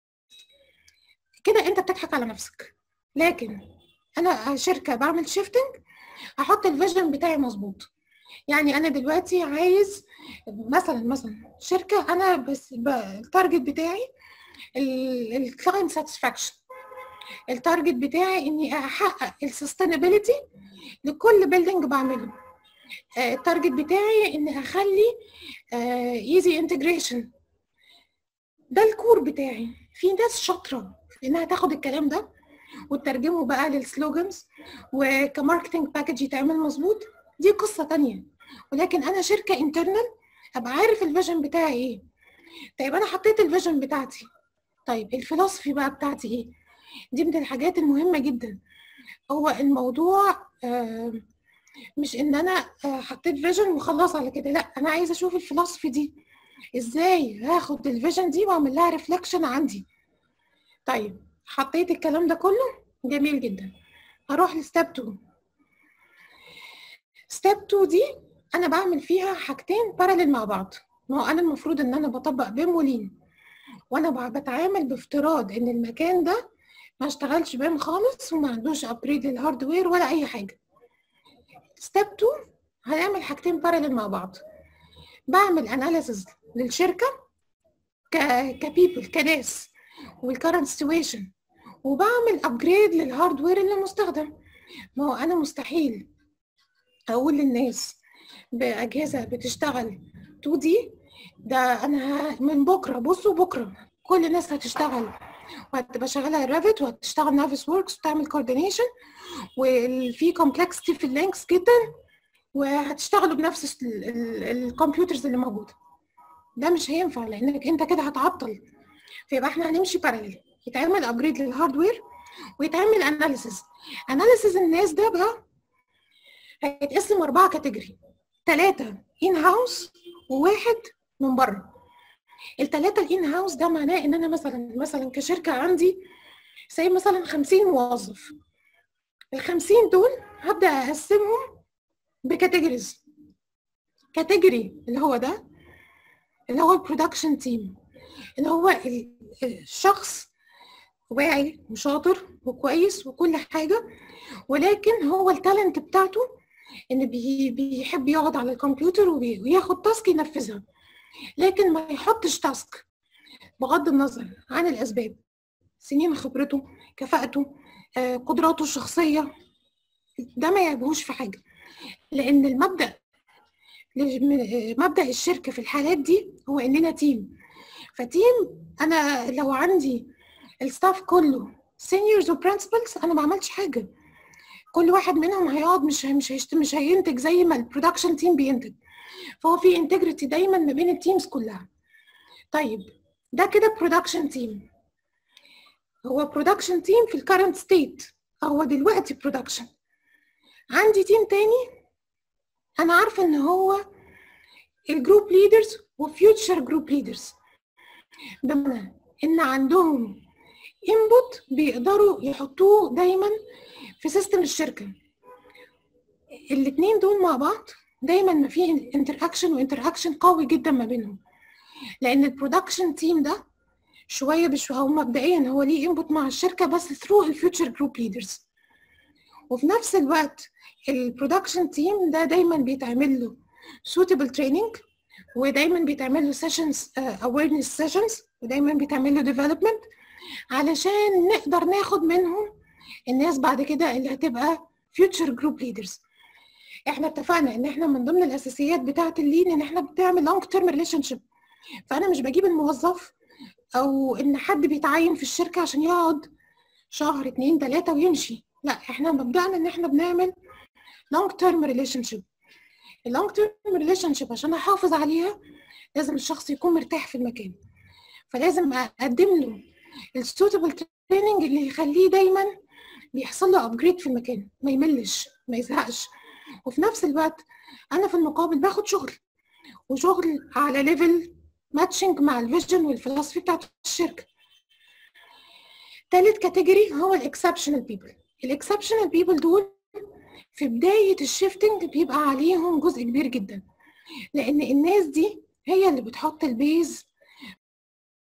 كده انت بتضحك على نفسك لكن انا شركه بعمل شيفتنج احط الفيجن بتاعي مظبوط يعني انا دلوقتي عايز مثلا مثلا شركه انا بس التارجت بتاعي الكلاينت ساتسفاكشن التارجت بتاعي اني احقق السستينابيلتي لكل بيلدينج بعمله التارجت بتاعي اني اخلي ايزي انتجريشن ده الكور بتاعي في ناس شاطره انها تاخد الكلام ده وتترجمه بقى للسلوجنز وكماركتنج باكج يتعمل مظبوط دي قصه تانية ولكن انا شركه انترنال ابقى عارف الفيجن بتاعي ايه طيب انا حطيت الفيجن بتاعتي طيب الفلسفي بقى بتاعتي ايه دي من الحاجات المهمه جدا هو الموضوع آه مش ان انا آه حطيت فيجن وخلاص على كده لا انا عايزه اشوف الفلسفي دي ازاي هاخد الفيجن دي واعمل لها ريفلكشن عندي طيب حطيت الكلام ده كله جميل جدا هروح لستيب 2 ستيب 2 دي انا بعمل فيها حاجتين باراليل مع بعض ما هو انا المفروض ان انا بطبق بيم ولين وانا بتعامل بافتراض ان المكان ده ما اشتغلش بيم خالص وما عندوش ابجريد للهاردوير ولا اي حاجه ستيب 2 هنعمل حاجتين باراليل مع بعض بعمل اناليسز للشركه ك كبيبل كناس والكرنت سيتويشن وبعمل ابجريد للهاردوير اللي مستخدم ما هو انا مستحيل اقول للناس باجهزه بتشتغل 2 دي ده انا من بكره بصوا بكره كل الناس هتشتغل وهتبقى شغاله ريفت وهتشتغل نافس وركس وتعمل كوردينيشن وفي كومبلكسيتي في اللينكس جدا وهتشتغلوا بنفس الكمبيوترز اللي موجوده ده مش هينفع لانك انت كده هتعطل فيبقى احنا هنمشي باراليل يتعمل ابجريد للهاردوير ويتعمل اناليسيز اناليسيز الناس ده بقى هيتقسم اربعه كاتيجوري ثلاثه ان هاوس وواحد من بره الثلاثه الان هاوس ده معناه ان انا مثلا مثلا كشركه عندي زي مثلا 50 موظف ال 50 دول هبدا اقسمهم بكاتيجوريز كاتيجوري اللي هو ده اللي هو البرودكشن تيم اللي هو الشخص واعي وشاطر وكويس وكل حاجه ولكن هو التالنت بتاعته ان بي بيحب يقعد على الكمبيوتر وياخد تاسك ينفذها لكن ما يحطش تاسك بغض النظر عن الاسباب سنين خبرته كفاءته آه، قدراته الشخصيه ده ما يعيبهوش في حاجه لان المبدا مبدا الشركه في الحالات دي هو اننا تيم فتيم انا لو عندي الستاف كله سينيورز وبرنسبلز انا ما عملتش حاجه كل واحد منهم هيقعد مش مش هيشت... مش هينتج زي ما البرودكشن تيم بينتج فهو في انتجريتي دايما ما بين التيمز كلها طيب ده كده برودكشن تيم هو برودكشن تيم في الكرنت ستيت هو دلوقتي برودكشن عندي تيم تاني انا عارفه ان هو الجروب ليدرز وفيوتشر جروب ليدرز بمعنى ان عندهم انبوت بيقدروا يحطوه دايما في سيستم الشركه الاثنين دول مع بعض دايما ما في انتر اكشن وانتر اكشن قوي جدا ما بينهم لان البرودكشن تيم ده شويه بشويه هو مبدئيا هو ليه انبوت مع الشركه بس ثرو الفيوتشر جروب ليدرز وفي نفس الوقت البرودكشن تيم ده دايما بيتعمل له suitable training ودايما بيتعمل له sessions uh, awareness sessions ودايما بيتعمل له development علشان نقدر ناخد منهم الناس بعد كده اللي هتبقى future group leaders احنا اتفقنا ان احنا من ضمن الاساسيات بتاعه اللين ان احنا بنعمل long term relationship فانا مش بجيب الموظف او ان حد بيتعين في الشركه عشان يقعد شهر اتنين تلاته ويمشي لا احنا مبدأنا ان احنا بنعمل long term relationship اللونج تيرم ريليشن شيب عشان احافظ عليها لازم الشخص يكون مرتاح في المكان فلازم اقدم له السوتبل تريننج اللي يخليه دايما بيحصل له ابجريد في المكان ما يملش ما يزهقش وفي نفس الوقت انا في المقابل باخد شغل وشغل على ليفل ماتشنج مع الفيجن والفلسفي بتاعت الشركه تالت كاتيجوري هو الاكسبشنال بيبل الاكسبشنال بيبل دول في بداية الشيفتنج بيبقى عليهم جزء كبير جدا لأن الناس دي هي اللي بتحط البيز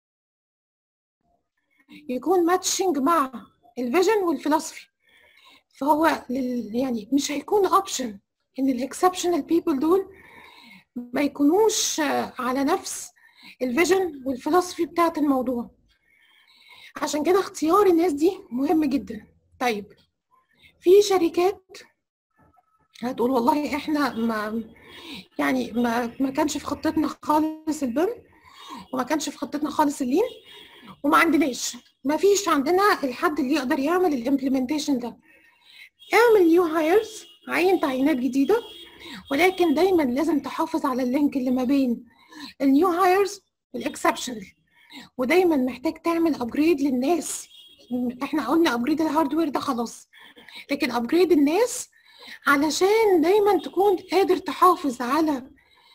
يكون ماتشنج مع الفيجن والفلسفي فهو لل يعني مش هيكون اوبشن ان الاكسبشنال بيبل دول ما يكونوش على نفس الفيجن والفلسفي بتاعت الموضوع عشان كده اختيار الناس دي مهم جدا طيب في شركات هتقول والله احنا ما يعني ما ما كانش في خطتنا خالص البم وما كانش في خطتنا خالص اللين وما عندناش ما فيش عندنا الحد اللي يقدر يعمل الامبلمنتيشن ده اعمل نيو هايرز عين تعيينات جديده ولكن دايما لازم تحافظ على اللينك اللي ما بين النيو هايرز والاكسبشنال ودايما محتاج تعمل ابجريد للناس احنا قلنا ابجريد الهاردوير ده خلاص لكن ابجريد الناس علشان دايما تكون قادر تحافظ على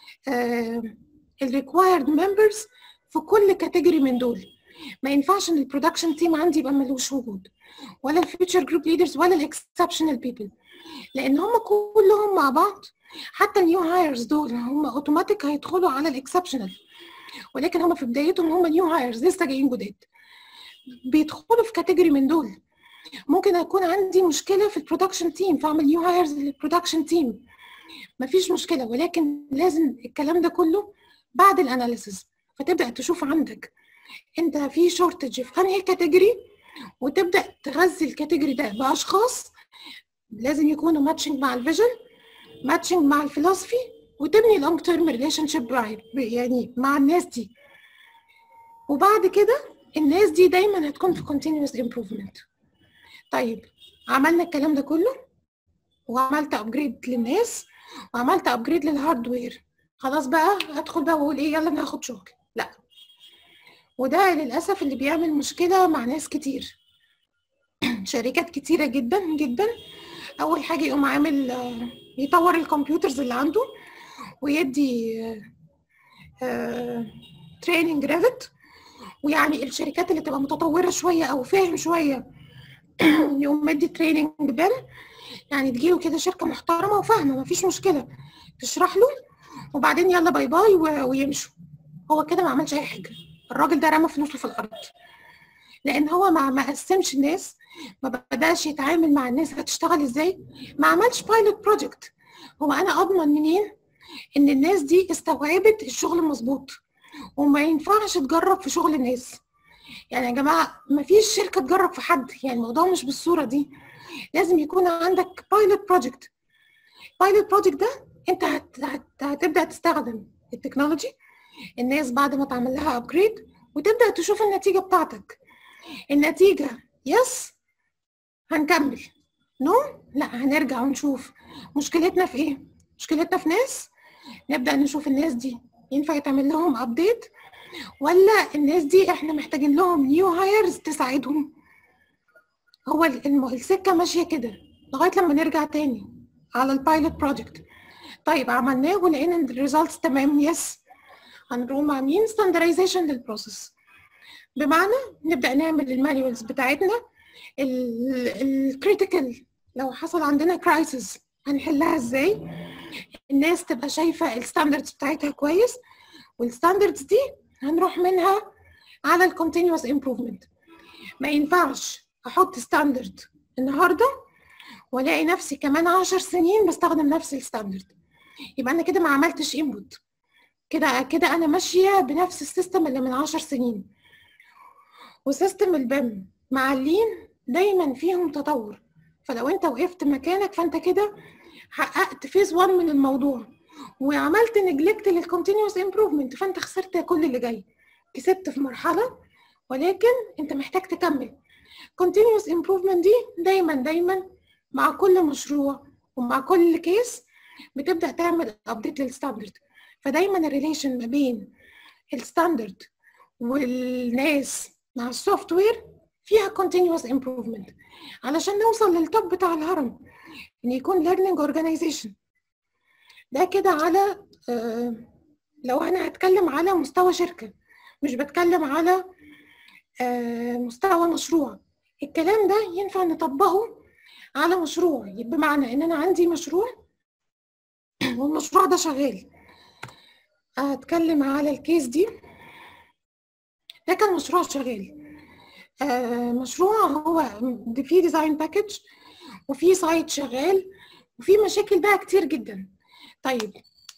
الريكوايرد ممبرز في كل كاتيجوري من دول ما ينفعش ان البرودكشن تيم عندي يبقى ملوش وجود ولا الفيوتشر جروب ليدرز ولا الاكسبشنال بيبل لان هم كلهم مع بعض حتى النيو هايرز دول هم اوتوماتيك هيدخلوا على الاكسبشنال ولكن هم في بدايتهم هم نيو هايرز لسه جايين جداد بيدخلوا في كاتيجوري من دول ممكن اكون عندي مشكله في البرودكشن تيم فاعمل نيو هايرز للبرودكشن تيم مفيش مشكله ولكن لازم الكلام ده كله بعد الاناليسز فتبدا تشوف عندك انت في شورتج في انهي كاتيجوري وتبدا تغذي الكاتيجوري ده باشخاص لازم يكونوا ماتشنج مع الفيجن ماتشنج مع الفلسفي وتبني لونج تيرم ريليشن شيب يعني مع الناس دي وبعد كده الناس دي دايما هتكون في continuous improvement طيب عملنا الكلام ده كله وعملت ابجريد للناس وعملت ابجريد للهاردوير خلاص بقى هدخل بقى واقول ايه يلا انا هاخد شغل لا وده للاسف اللي بيعمل مشكله مع ناس كتير شركات كتيره جدا جدا اول حاجه يقوم عامل يطور الكمبيوترز اللي عنده ويدي تريننج ريفت ويعني الشركات اللي تبقى متطوره شويه او فاهم شويه يقوم مدي تريننج بال يعني تجيله كده شركه محترمه وفاهمه مفيش مشكله تشرح له وبعدين يلا باي باي ويمشوا هو كده ما عملش اي حاجه الراجل ده رمى فلوسه في الارض لان هو ما ما قسمش الناس ما بداش يتعامل مع الناس هتشتغل ازاي ما عملش بايلوت بروجكت هو انا اضمن منين ان الناس دي استوعبت الشغل مظبوط وما ينفعش تجرب في شغل الناس يعني يا جماعه ما فيش شركه تجرب في حد يعني الموضوع مش بالصوره دي لازم يكون عندك بايلوت بروجكت بايلوت بروجكت ده انت هت... هت... هتبدا تستخدم التكنولوجي الناس بعد ما تعمل لها ابجريد وتبدا تشوف النتيجه بتاعتك النتيجه يس هنكمل نو لا هنرجع ونشوف مشكلتنا في ايه مشكلتنا في ناس نبدا نشوف الناس دي ينفع يتعمل لهم ابديت ولا الناس دي احنا محتاجين لهم نيو هايرز تساعدهم هو السكه ماشيه كده لغايه لما نرجع تاني على البايلوت بروجكت طيب عملناه ولقينا ان الريزلتس تمام يس هنقوم عاملين ستاندرايزيشن للبروسيس بمعنى نبدا نعمل المانيوالز بتاعتنا الكريتيكال لو حصل عندنا كرايسيس هنحلها ازاي الناس تبقى شايفه الستاندردز بتاعتها كويس والستاندردز دي هنروح منها على الكونتينوس امبروفمنت ما ينفعش احط ستاندرد النهارده والاقي نفسي كمان عشر سنين بستخدم نفس الستاندرد يبقى انا كده ما عملتش انبوت كده كده انا ماشيه بنفس السيستم اللي من عشر سنين وسيستم البم مع اللين دايما فيهم تطور فلو انت وقفت مكانك فانت كده حققت فيز 1 من الموضوع وعملت نجلكت للكونتينوس امبروفمنت فانت خسرت كل اللي جاي كسبت في مرحله ولكن انت محتاج تكمل continuous improvement دي دايما دايما مع كل مشروع ومع كل كيس بتبدا تعمل ابديت للستاندرد فدايما الريليشن ما بين الستاندرد والناس مع السوفت وير فيها continuous improvement علشان نوصل للتوب بتاع الهرم ان يكون learning organization ده كده على آه لو انا هتكلم على مستوى شركه مش بتكلم على آه مستوى مشروع الكلام ده ينفع نطبقه على مشروع بمعنى ان انا عندي مشروع والمشروع ده شغال هتكلم على الكيس دي ده كان مشروع شغال آه مشروع هو فيه ديزاين باكج وفي سايت شغال وفي مشاكل بقى كتير جدا طيب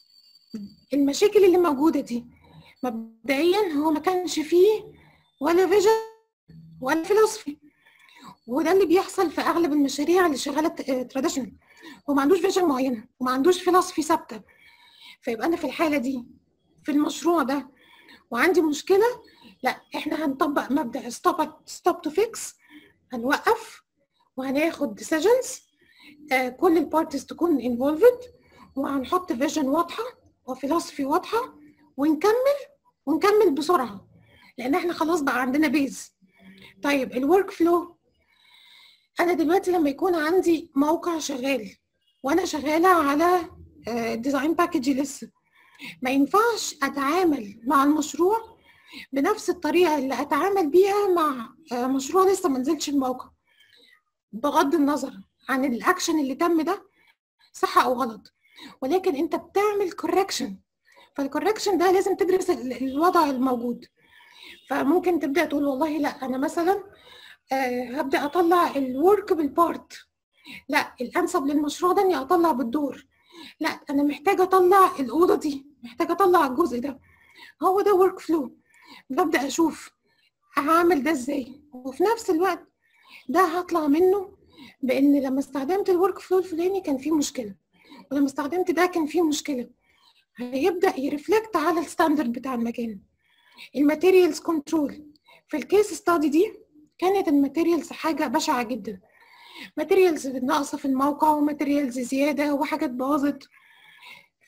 المشاكل اللي موجوده دي مبدئيا هو ما كانش فيه ولا فيجن ولا فلسفي وده اللي بيحصل في اغلب المشاريع اللي شغاله تراديشنال هو ما عندوش فيجن معينه وما عندوش فلسفي ثابته فيبقى انا في الحاله دي في المشروع ده وعندي مشكله لا احنا هنطبق مبدا ستوب ستوب تو فيكس هنوقف وهناخد ديسيجنز آه كل البارتيز تكون انفولفد وهنحط فيجن واضحه وفلسفي واضحه ونكمل ونكمل بسرعه لان احنا خلاص بقى عندنا بيز طيب الورك فلو انا دلوقتي لما يكون عندي موقع شغال وانا شغاله على ديزاين باكج لسه ما ينفعش اتعامل مع المشروع بنفس الطريقه اللي اتعامل بيها مع مشروع لسه ما نزلش الموقع بغض النظر عن الاكشن اللي تم ده صح او غلط ولكن انت بتعمل كوركشن فالكوركشن ده لازم تدرس الوضع الموجود فممكن تبدا تقول والله لا انا مثلا آه هبدا اطلع الورك بالبارت لا الانسب للمشروع ده اني اطلع بالدور لا انا محتاجه اطلع الاوضه دي محتاجه اطلع الجزء ده هو ده ورك فلو ببدا اشوف هعمل ده ازاي وفي نفس الوقت ده هطلع منه بان لما استخدمت الورك فلو الفلاني كان فيه مشكله ولما استخدمت ده كان فيه مشكله هيبدا يرفلكت على الستاندرد بتاع المكان الماتيريالز كنترول في الكيس ستادي دي كانت الماتيريالز حاجه بشعه جدا ماتيريالز ناقصه في الموقع وماتيريالز زياده وحاجات باظت ف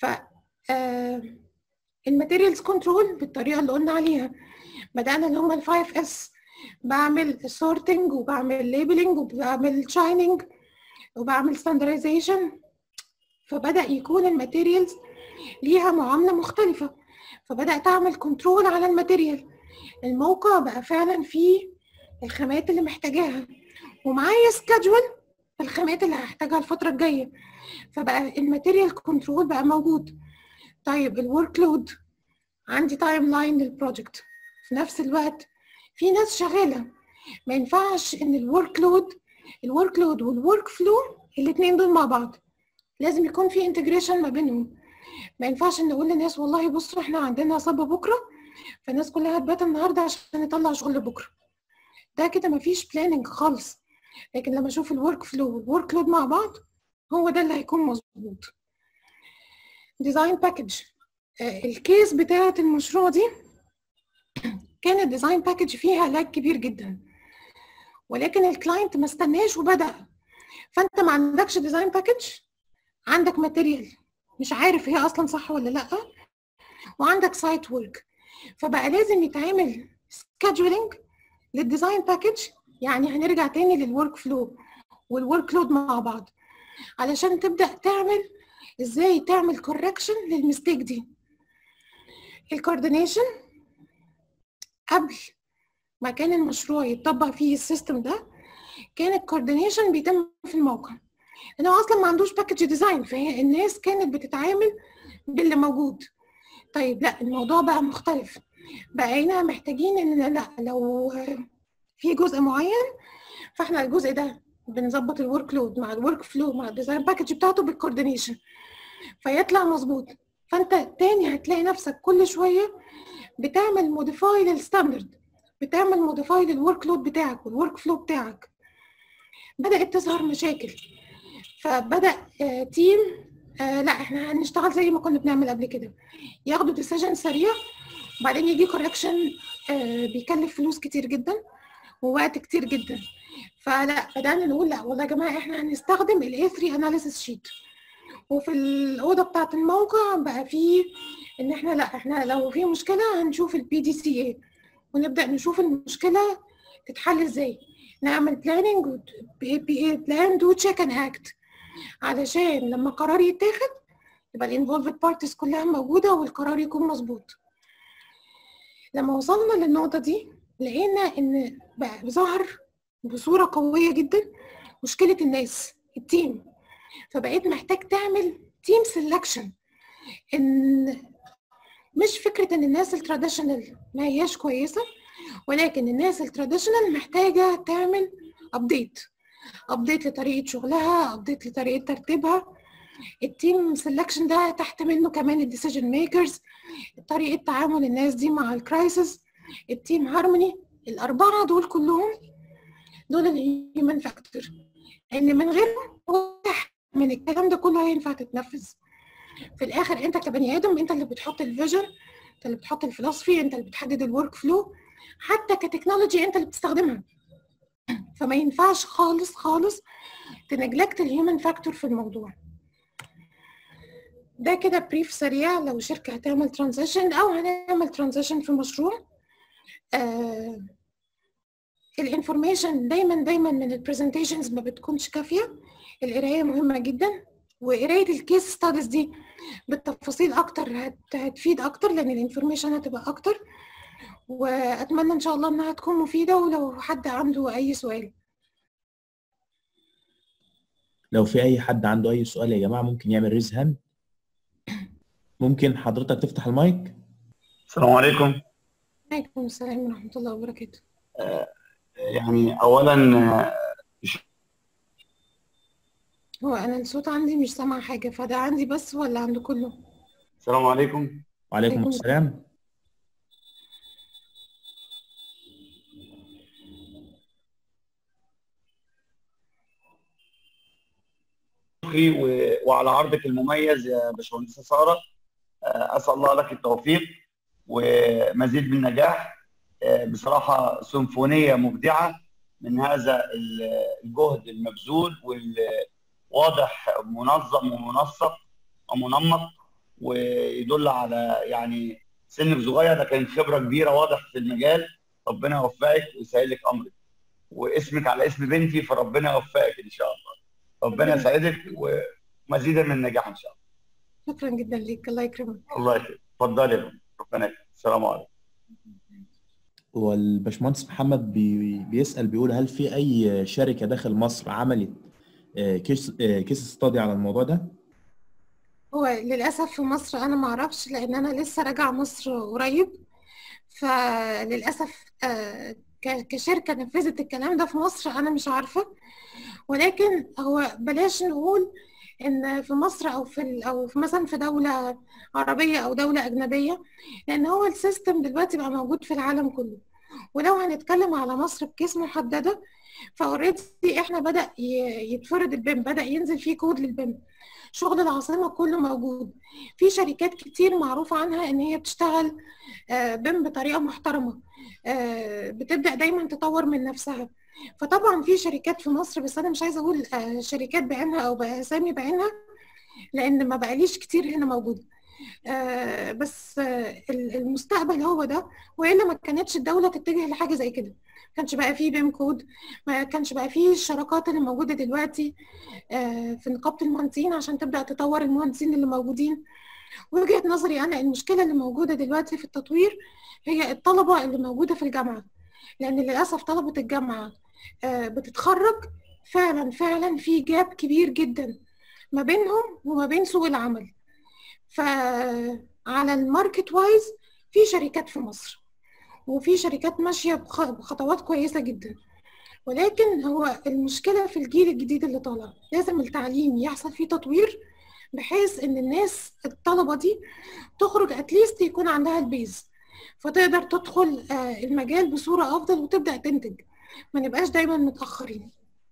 الماتيريالز كنترول بالطريقه اللي قلنا عليها بدانا اللي هم ال 5 اس بعمل سورتنج وبعمل ليبلنج وبعمل شايننج وبعمل ستاندرديزيشن فبدا يكون الماتيريالز ليها معامله مختلفه فبدات اعمل كنترول على الماتيريال الموقع بقى فعلا فيه الخامات اللي محتاجاها ومعايا سكادجول الخامات اللي هحتاجها الفتره الجايه فبقى الماتيريال كنترول بقى موجود طيب الورك لود عندي تايم لاين للبروجكت في نفس الوقت في ناس شغاله ما ينفعش ان الورك لود الورك لود والورك فلو الاثنين دول مع بعض لازم يكون في انتجريشن ما بينهم ما ينفعش نقول للناس والله بصوا احنا عندنا صب بكره فالناس كلها تبات النهارده عشان نطلع شغل بكره ده كده مفيش بلاننج خالص لكن لما اشوف الورك فلو والورك لود مع بعض هو ده اللي هيكون مظبوط ديزاين باكج الكيس بتاعه المشروع دي كانت ديزاين باكج فيها لاج كبير جدا ولكن الكلاينت ما استناش وبدا فانت ما عندكش ديزاين باكج عندك ماتيريال مش عارف هي اصلا صح ولا لا وعندك سايت ورك فبقى لازم يتعمل سكادجولينج للديزاين باكج يعني هنرجع تاني للورك فلو والورك لود مع بعض علشان تبدا تعمل ازاي تعمل كوركشن للمستيك دي الكوردينيشن قبل ما كان المشروع يتطبق فيه السيستم ده كان الكوردينيشن بيتم في الموقع لانه اصلا ما عندوش باكج ديزاين فهي الناس كانت بتتعامل باللي موجود طيب لا الموضوع بقى مختلف بقينا محتاجين ان لا لو في جزء معين فاحنا الجزء ده بنظبط الورك لود مع الورك فلو مع الديزاين باكج بتاعته بالكوردينيشن فيطلع مظبوط فانت تاني هتلاقي نفسك كل شويه بتعمل موديفاي للستاندرد بتعمل موديفاي للورك لود بتاعك والورك فلو بتاعك بدات تظهر مشاكل فبدا آه تيم آه لا احنا هنشتغل زي ما كنا بنعمل قبل كده ياخدوا ديسيجن سريع وبعدين يجي كوركشن آه بيكلف فلوس كتير جدا ووقت كتير جدا فلا بدانا نقول لا والله يا جماعه احنا هنستخدم الاي 3 اناليسيس شيت وفي الاوضه بتاعه الموقع بقى فيه ان احنا لا احنا لو في مشكله هنشوف البي دي سي اي ونبدا نشوف المشكله تتحل ازاي نعمل بلاننج بلان دو تشيك اند اكت علشان لما قرار يتاخد يبقى الانفولفد بارتيز كلها موجوده والقرار يكون مظبوط لما وصلنا للنقطه دي لقينا ان بقى ظهر بصوره قويه جدا مشكله الناس التيم فبقيت محتاج تعمل تيم سelection ان مش فكره ان الناس التراديشنال ما هياش كويسه ولكن الناس التراديشنال محتاجه تعمل ابديت ابديت لطريقه شغلها ابديت لطريقه ترتيبها التيم سelection ده تحت منه كمان الديسيجن ميكرز طريقه تعامل الناس دي مع الكرايسيس التيم هارموني الاربعه دول كلهم دول الهيومن فاكتور ان من غير واحد من الكلام ده كله هينفع تتنفذ في الاخر انت كبني ادم انت اللي بتحط الفيجن انت اللي بتحط الفلسفي انت اللي بتحدد الورك فلو حتى كتكنولوجي انت اللي بتستخدمها فما ينفعش خالص خالص تنجلكت الهيومن فاكتور في الموضوع ده كده بريف سريع لو شركة هتعمل ترانزيشن أو هنعمل ترانزيشن في مشروع آه الانفورميشن دايما دايما من البرزنتيشنز ما بتكونش كافية القراية مهمة جدا وقراية الكيس ستاديز دي بالتفاصيل أكتر هت هتفيد أكتر لأن الانفورميشن هتبقى أكتر وأتمنى إن شاء الله إنها تكون مفيدة ولو حد عنده أي سؤال لو في اي حد عنده اي سؤال يا جماعه ممكن يعمل ريز هاند ممكن حضرتك تفتح المايك السلام عليكم عليكم السلام ورحمة الله وبركاته يعني اولا آه، هو أنا الصوت عندي مش سامعة حاجة فده عندي بس ولا عند كله؟ السلام عليكم وعليكم عليكم السلام شكري و- وعلى عرضك المميز يا باشمهندسه ساره آه، اسال الله لك التوفيق ومزيد من النجاح آه، بصراحه سيمفونيه مبدعه من هذا ال- الجهد المبذول والواضح منظم ومنسق ومنمق ويدل على يعني سنك صغير لكن خبره كبيره واضح في المجال ربنا يوفقك ويسهل لك امرك واسمك على اسم بنتي فربنا يوفقك ان شاء الله ربنا يسعدك ومزيدا من النجاح ان شاء الله شكرا جدا ليك الله يكرمك الله يكرمك اتفضلي يا فندم. ربنا يكرمك السلام عليكم والباشمهندس محمد بي بيسأل بيقول هل في أي شركة داخل مصر عملت آه، كيس آه، كيس ستادي على الموضوع ده؟ هو للأسف في مصر أنا ما أعرفش لأن أنا لسه راجعة مصر قريب فللأسف آه، ك- كشركة نفذت الكلام ده في مصر أنا مش عارفة ولكن هو بلاش نقول إن في مصر أو في ال- أو في مثلا في دولة عربية أو دولة أجنبية لأن هو السيستم دلوقتي بقى موجود في العالم كله ولو هنتكلم على مصر بكيس محددة فاوريدي احنا بدأ ي- يتفرض البيم بدأ ينزل فيه كود للبيم شغل العاصمة كله موجود في شركات كتير معروف عنها ان هي بتشتغل آه، بيم بطريقة محترمة آه، بتبدأ دايما تطور من نفسها فطبعا في شركات في مصر بس انا مش عايزة اقول آه، شركات بعينها او باسامي بعينها لان ما بقاليش كتير هنا موجودة آه، بس آه، ال- المستقبل هو ده والا ما كانتش الدولة تتجه لحاجة زي كده ما كانش بقى فيه بيم كود ما كانش بقى فيه الشراكات اللي موجودة دلوقتي آه، في نقابة المهندسين عشان تبدأ تطور المهندسين اللي موجودين وجهة نظري أنا المشكلة اللي موجودة دلوقتي في التطوير هي الطلبة اللي موجودة في الجامعة لأن للأسف طلبة الجامعة آه، بتتخرج فعلا فعلا في جاب كبير جدا ما بينهم وما بين سوق العمل فعلى الماركت وايز في شركات في مصر وفي شركات ماشية بخ- بخطوات كويسة جدا ولكن هو المشكلة في الجيل الجديد اللي طالع لازم التعليم يحصل فيه تطوير بحيث ان الناس الطلبة دي تخرج اتليست يكون عندها البيز فتقدر تدخل آه، المجال بصورة افضل وتبدأ تنتج ما نبقاش دايما متأخرين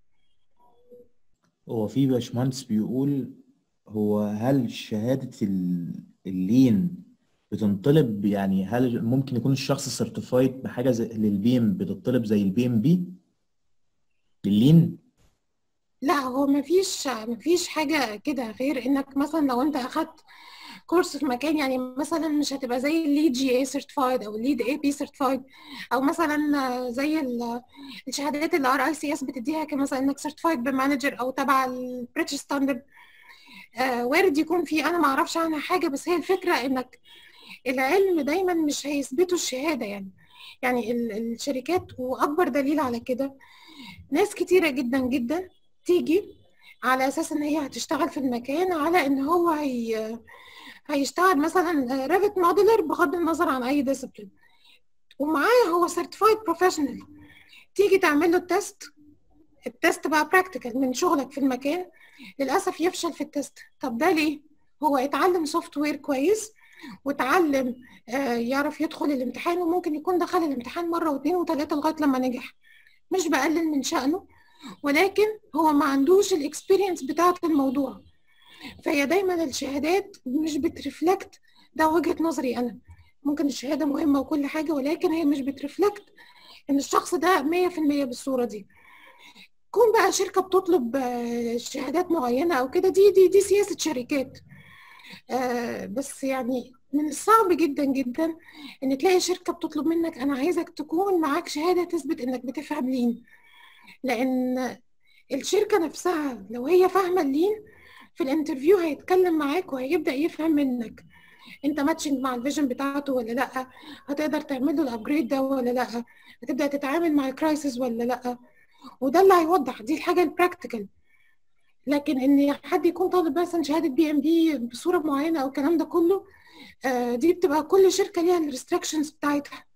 هو في باشمهندس بيقول هو هل شهادة ال- اللين بتنطلب يعني هل ممكن يكون الشخص سيرتيفايد بحاجة زي للبيم بتطلب زي البي ام بي لللين؟ لا هو مفيش مفيش حاجة كده غير انك مثلا لو انت اخدت كورس في مكان يعني مثلا مش هتبقى زي الليد جي اي سيرتيفايد او الليد اي بي سيرتيفايد او مثلا زي ال- الشهادات اللي ار اي سي اس بتديها كمثلا انك سيرتيفايد بمانجر او تبع البريتش ستاندرد وارد يكون في انا ما اعرفش عنها حاجة بس هي الفكرة انك العلم دايما مش هيثبتوا الشهادة يعني يعني ال- الشركات واكبر دليل على كده ناس كتيرة جدا جدا تيجي على اساس ان هي هتشتغل في المكان على ان هو هي هيشتغل مثلا ريفت موديلر بغض النظر عن اي ديسيبلين ومعاه هو سيرتيفايد بروفيشنال تيجي تعمل له التست التست بقى براكتيكال من شغلك في المكان للاسف يفشل في التست طب ده ليه هو اتعلم سوفت وير كويس واتعلم آه، يعرف يدخل الامتحان وممكن يكون دخل الامتحان مره واثنين وثلاثه لغايه لما نجح مش بقلل من شأنه ولكن هو ما عندوش الاكسبيرينس بتاعه الموضوع فهي دايما الشهادات مش بترفلكت ده وجهة نظري انا ممكن الشهادة مهمة وكل حاجة ولكن هي مش بترفلكت ان الشخص ده 100% بالصورة دي كون بقى شركة بتطلب آه، شهادات معينة او كده دي دي دي سياسة شركات آه، بس يعني من الصعب جدا جدا ان تلاقي شركة بتطلب منك انا عايزك تكون معاك شهادة تثبت انك بتفهم لين لان الشركة نفسها لو هي فاهمة اللين في الانترفيو هيتكلم معاك وهيبدأ يفهم منك انت ماتشنج مع الفيجن بتاعته ولا لا هتقدر تعمل له الابجريد ده ولا لا هتبدأ تتعامل مع الكرايسيس ولا لا وده اللي هيوضح دي الحاجة البراكتيكال لكن ان حد يكون طالب مثلا شهاده بي ام بي بصوره معينه او الكلام ده كله آه، دي بتبقى كل شركه ليها الريستريكشنز بتاعتها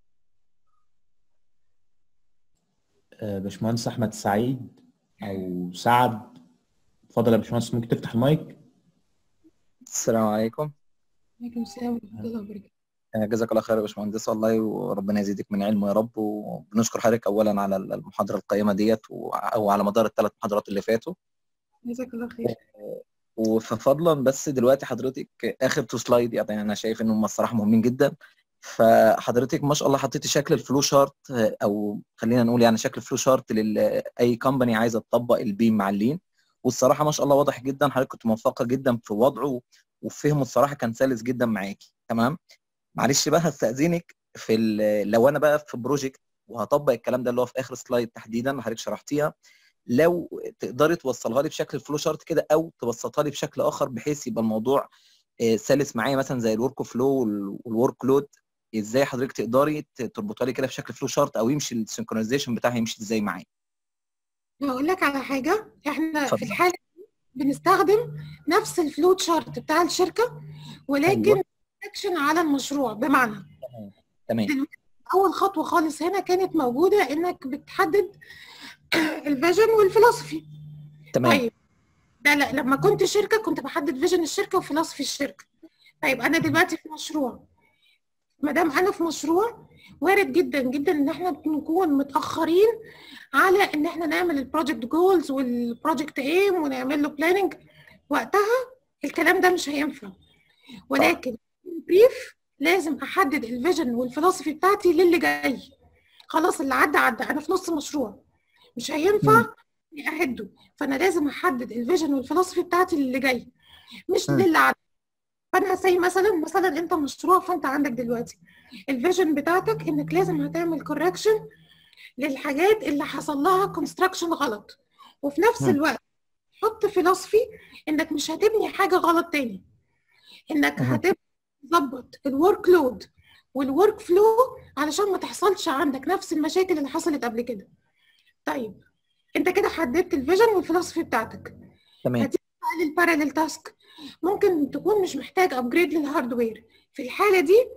آه، باشمهندس احمد سعيد او سعد اتفضل يا باشمهندس ممكن تفتح المايك السلام عليكم عليكم السلام ورحمه الله وبركاته آه، جزاك الله خير يا باشمهندس والله وربنا يزيدك من علمه يا رب وبنشكر حضرتك اولا على المحاضره القيمه ديت و- او على مدار الثلاث محاضرات اللي فاتوا جزاك الله خير وفضلا بس دلوقتي حضرتك اخر تو سلايد يعني انا شايف ان هم الصراحه مهمين جدا فحضرتك ما شاء الله حطيتي شكل الفلو شارت او خلينا نقول يعني شكل الفلو شارت لاي كومباني عايزه تطبق البيم مع اللين والصراحه ما شاء الله واضح جدا حضرتك كنت موفقه جدا في وضعه وفهمه الصراحه كان سلس جدا معاكي تمام معلش بقى هستأذنك في ال- لو انا بقى في بروجكت وهطبق الكلام ده اللي هو في اخر سلايد تحديدا اللي حضرتك شرحتيها لو تقدري توصلها لي بشكل فلو شارت كده او تبسطها لي بشكل اخر بحيث يبقى الموضوع آه، سلس معايا مثلا زي الورك فلو والورك لود ازاي حضرتك تقدري ت- تربطها لي كده بشكل فلو شارت او يمشي السنكرونايزيشن بتاعها يمشي ازاي معايا هقول لك على حاجه احنا في اتفضل. الحاله دي بنستخدم نفس الفلوت شارت بتاع الشركه ولكن أيوة. اكشن على المشروع بمعنى تمام اول خطوه خالص هنا كانت موجوده انك بتحدد الفيجن والفلسفي تمام طيب ده لا لما كنت شركه كنت بحدد فيجن الشركه وفلسفي الشركه طيب انا دلوقتي في مشروع ما دام انا في مشروع وارد جدا جدا ان احنا بنكون متاخرين على ان احنا نعمل البروجكت جولز والبروجكت ايم ونعمل له بلاننج وقتها الكلام ده مش هينفع ولكن بريف لازم احدد الفيجن والفلسفي بتاعتي للي جاي خلاص اللي عدى عدى انا في نص مشروع مش هينفع اهده فانا لازم احدد الفيجن والفلسفي بتاعتي للي جاي مش مم. للي عدى فانا زي مثلا مثلا انت مشروع فانت عندك دلوقتي الفيجن بتاعتك انك لازم هتعمل كوركشن للحاجات اللي حصل لها كونستراكشن غلط وفي نفس مم. الوقت حط فلسفي انك مش هتبني حاجه غلط تاني انك مهم. هتبقى تظبط الورك لود والورك فلو علشان ما تحصلش عندك نفس المشاكل اللي حصلت قبل كده طيب انت كده حددت الفيجن والفلسفي بتاعتك تمام هتيجي بقى للباراليل تاسك ممكن تكون مش محتاج ابجريد للهاردوير في الحاله دي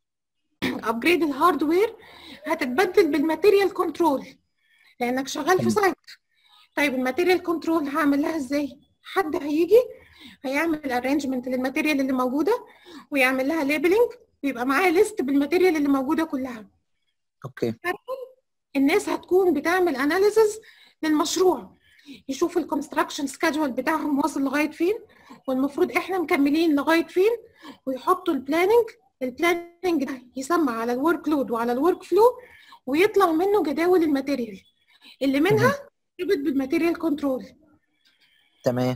ابجريد الهاردوير هتتبدل بالماتيريال كنترول لانك شغال في تمام. سايت طيب الماتيريال كنترول هعمل لها ازاي حد هيجي هيعمل ارينجمنت للماتيريال اللي موجوده ويعمل لها ليبلنج ويبقى معاه ليست بالماتيريال اللي موجوده كلها اوكي الناس هتكون بتعمل اناليسز للمشروع يشوف الكونستراكشن سكادجول بتاعهم واصل لغايه فين والمفروض احنا مكملين لغايه فين ويحطوا البلاننج البلاننج ده يسمى على الورك لود وعلى الورك فلو ويطلع منه جداول الماتيريال اللي منها تربط بالماتيريال كنترول تمام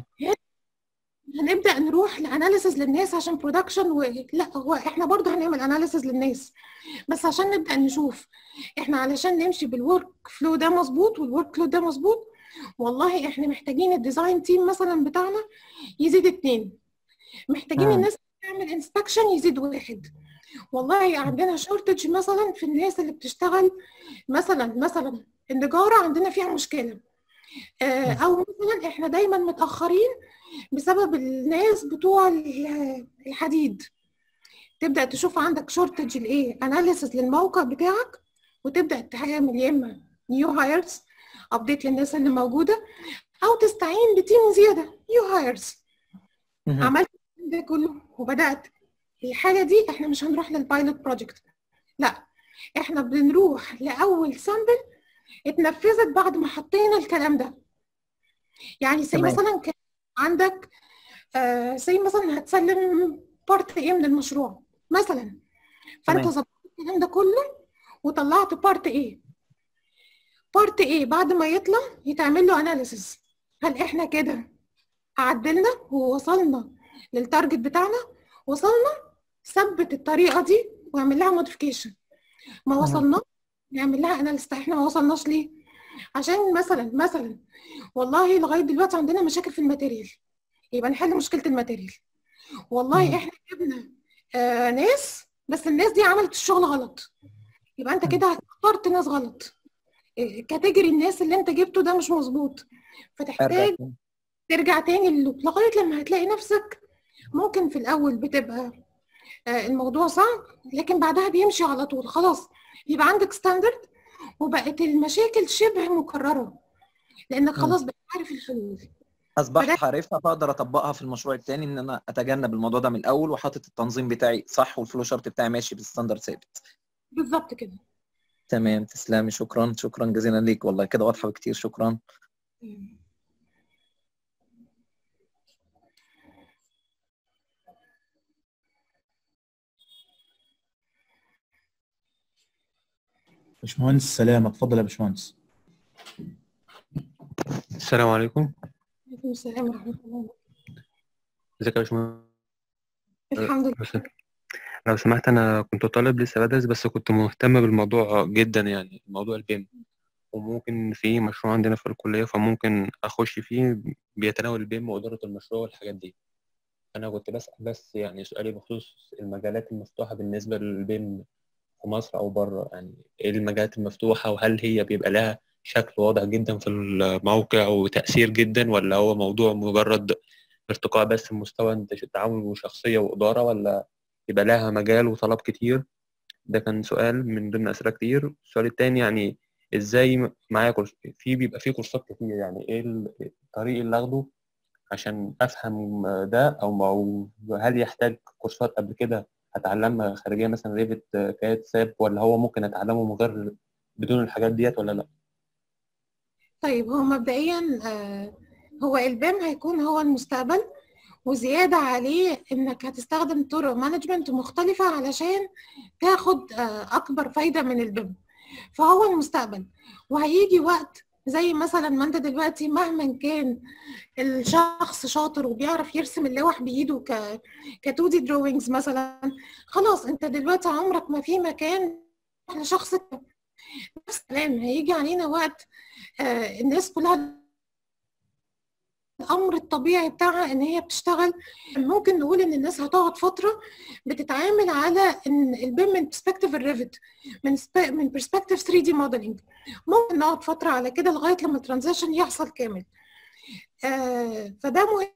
هنبدا نروح لاناليسز للناس عشان برودكشن و... لا هو احنا برضه هنعمل اناليسز للناس بس عشان نبدا نشوف احنا علشان نمشي بالورك فلو ده مظبوط والورك لود ده مظبوط والله احنا محتاجين الديزاين تيم مثلا بتاعنا يزيد اتنين محتاجين مم. الناس تعمل انسبكشن يزيد واحد والله عندنا شورتج مثلا في الناس اللي بتشتغل مثلا مثلا النجارة عندنا فيها مشكلة آه، او مثلا احنا دايما متاخرين بسبب الناس بتوع ال- الحديد تبدا تشوف عندك شورتج الايه اناليسيس للموقع بتاعك وتبدا تعمل يا اما نيو هايرز ابديت للناس اللي موجوده او تستعين بتيم زياده يو هايرز مهم. عملت ده كله وبدات في الحاله دي احنا مش هنروح للبايلوت بروجكت لا احنا بنروح لاول سامبل اتنفذت بعد ما حطينا الكلام ده يعني زي تمام. مثلا كان عندك آه زي مثلا هتسلم بارت ايه من المشروع مثلا فانت تمام. ظبطت الكلام ده كله وطلعت بارت ايه بارت ايه بعد ما يطلع يتعمل له اناليسيس هل احنا كده عدلنا ووصلنا للتارجت بتاعنا وصلنا ثبت الطريقه دي واعمل لها موديفيكيشن ما تمام. وصلنا نعمل لها اناليسيس احنا ما وصلناش ليه عشان مثلا مثلا والله لغايه دلوقتي عندنا مشاكل في الماتيريال يبقى نحل مشكله الماتيريال والله مم. احنا جبنا آه ناس بس الناس دي عملت الشغل غلط يبقى انت مم. كده اخترت ناس غلط إيه، كاتيجوري الناس اللي انت جبته ده مش مظبوط فتحتاج ارجع ترجع تاني للوب لغايه لما هتلاقي نفسك ممكن في الاول بتبقى آه، الموضوع صعب لكن بعدها بيمشي على طول خلاص يبقى عندك ستاندرد وبقت المشاكل شبه مكرره لانك مم. خلاص بقيت عارف الحلول اصبحت بدأت- عارفها فاقدر اطبقها في المشروع التاني ان انا اتجنب الموضوع ده من الاول وحاطط التنظيم بتاعي صح والفلو شارت بتاعي ماشي بالستاندرد ثابت بالظبط كده تمام تسلمي شكرا شكرا جزيلا ليك والله كده واضحه بكتير شكرا باشمهندس سلامة اتفضل يا باشمهندس السلام عليكم عليكم السلام ورحمه الله ازيك يا باشمهندس الحمد لله بس- لو سمحت انا كنت طالب لسه بدرس بس كنت مهتم بالموضوع جدا يعني موضوع البيم وممكن في مشروع عندنا في الكلية فممكن أخش فيه بيتناول البيم وإدارة المشروع والحاجات دي أنا كنت بسأل بس يعني سؤالي بخصوص المجالات المفتوحة بالنسبة للبيم في مصر أو بره يعني إيه المجالات المفتوحة وهل هي بيبقى لها شكل واضح جدا في الموقع وتأثير جدا ولا هو موضوع مجرد ارتقاء بس بمستوى التعامل وشخصية وإدارة ولا يبقى لها مجال وطلب كتير ده كان سؤال من ضمن أسئلة كتير السؤال التاني يعني ازاي معايا كورس في بيبقى في كورسات كتير يعني ايه الطريق اللي اخده عشان افهم ده او او هل يحتاج كورسات قبل كده اتعلمها خارجيه مثلا ريفت كات ساب ولا هو ممكن اتعلمه من غير بدون الحاجات ديت ولا لا طيب هو مبدئيا آه، هو البيم هيكون هو المستقبل وزيادة عليه انك هتستخدم طرق مانجمنت مختلفة علشان تاخد آه، اكبر فايدة من البيم فهو المستقبل وهيجي وقت زي مثلا ما انت دلوقتي مهما كان الشخص شاطر وبيعرف يرسم اللوح بايده ك ك 2 دي دروينجز مثلا خلاص انت دلوقتي عمرك ما في مكان لشخص نفس الكلام هيجي علينا وقت آه الناس كلها الامر الطبيعي بتاعها ان هي بتشتغل ممكن نقول ان الناس هتقعد فتره بتتعامل على ان البيم من برسبكتيف الريفت من سب... من برسبكتيف 3 دي موديلنج ممكن نقعد فتره على كده لغايه لما الترانزيشن يحصل كامل آه فده مهم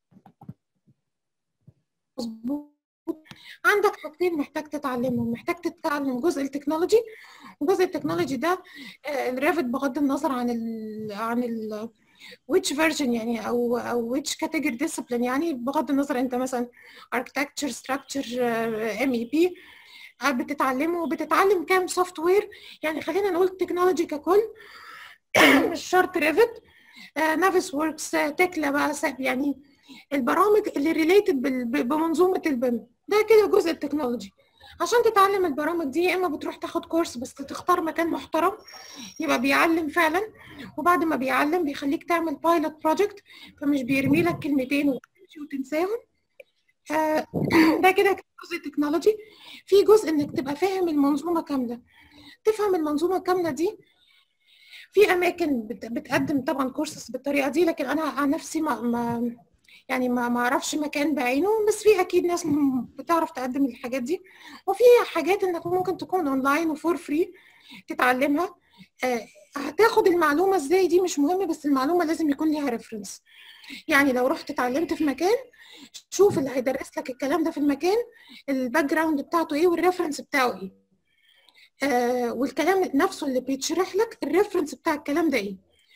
مظبوط عندك حاجتين محتاج تتعلمهم محتاج تتعلم جزء التكنولوجي وجزء التكنولوجي ده آه الريفت بغض النظر عن ال عن ال which version يعني او او which category discipline يعني بغض النظر انت مثلا architecture structure ام اي بي بتتعلمه وبتتعلم كام سوفت وير يعني خلينا نقول التكنولوجي ككل مش شرط ريفت نافس وركس تكلا بقى يعني البرامج اللي ريليتد بمنظومه البيم ده كده جزء التكنولوجي عشان تتعلم البرامج دي يا اما بتروح تاخد كورس بس تختار مكان محترم يبقى بيعلم فعلا وبعد ما بيعلم بيخليك تعمل بايلوت بروجكت فمش بيرمي لك كلمتين وتمشي وتنساهم آه ده كده جزء تكنولوجي في جزء انك تبقى فاهم المنظومه كامله تفهم المنظومه كامله دي في اماكن بتقدم طبعا كورسز بالطريقه دي لكن انا عن نفسي ما, ما يعني ما ما اعرفش مكان بعينه بس في اكيد ناس بتعرف تقدم الحاجات دي وفي حاجات انك ممكن تكون اونلاين وفور فري تتعلمها آه هتاخد المعلومه ازاي دي مش مهم بس المعلومه لازم يكون ليها ريفرنس يعني لو رحت اتعلمت في مكان شوف اللي هيدرس لك الكلام ده في المكان الباك جراوند بتاعته ايه والريفرنس بتاعه ايه آه والكلام نفسه اللي بيتشرح لك الريفرنس بتاع الكلام ده ايه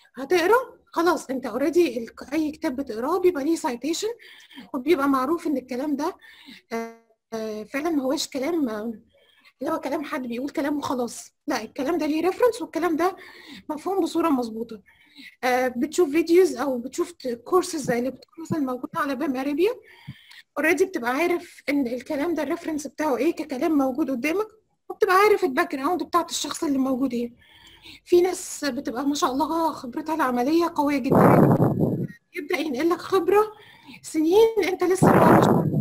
هتقرا خلاص انت اوريدي اي كتاب بتقراه بيبقى ليه سايتيشن وبيبقى معروف ان الكلام ده آه، آه، فعلا ما هوش كلام آه، اللي هو كلام حد بيقول كلام وخلاص لا الكلام ده ليه ريفرنس والكلام ده مفهوم بصوره مظبوطه آه، بتشوف فيديوز او بتشوف كورسز زي اللي بتكون مثلا موجوده على بام ارابيا اوريدي بتبقى عارف ان الكلام ده الريفرنس بتاعه ايه ككلام موجود قدامك وبتبقى عارف الباك جراوند بتاعت الشخص اللي موجود ايه في ناس بتبقى ما شاء الله خبرتها العمليه قويه جدا يبدا ينقل لك خبره سنين انت لسه ما مش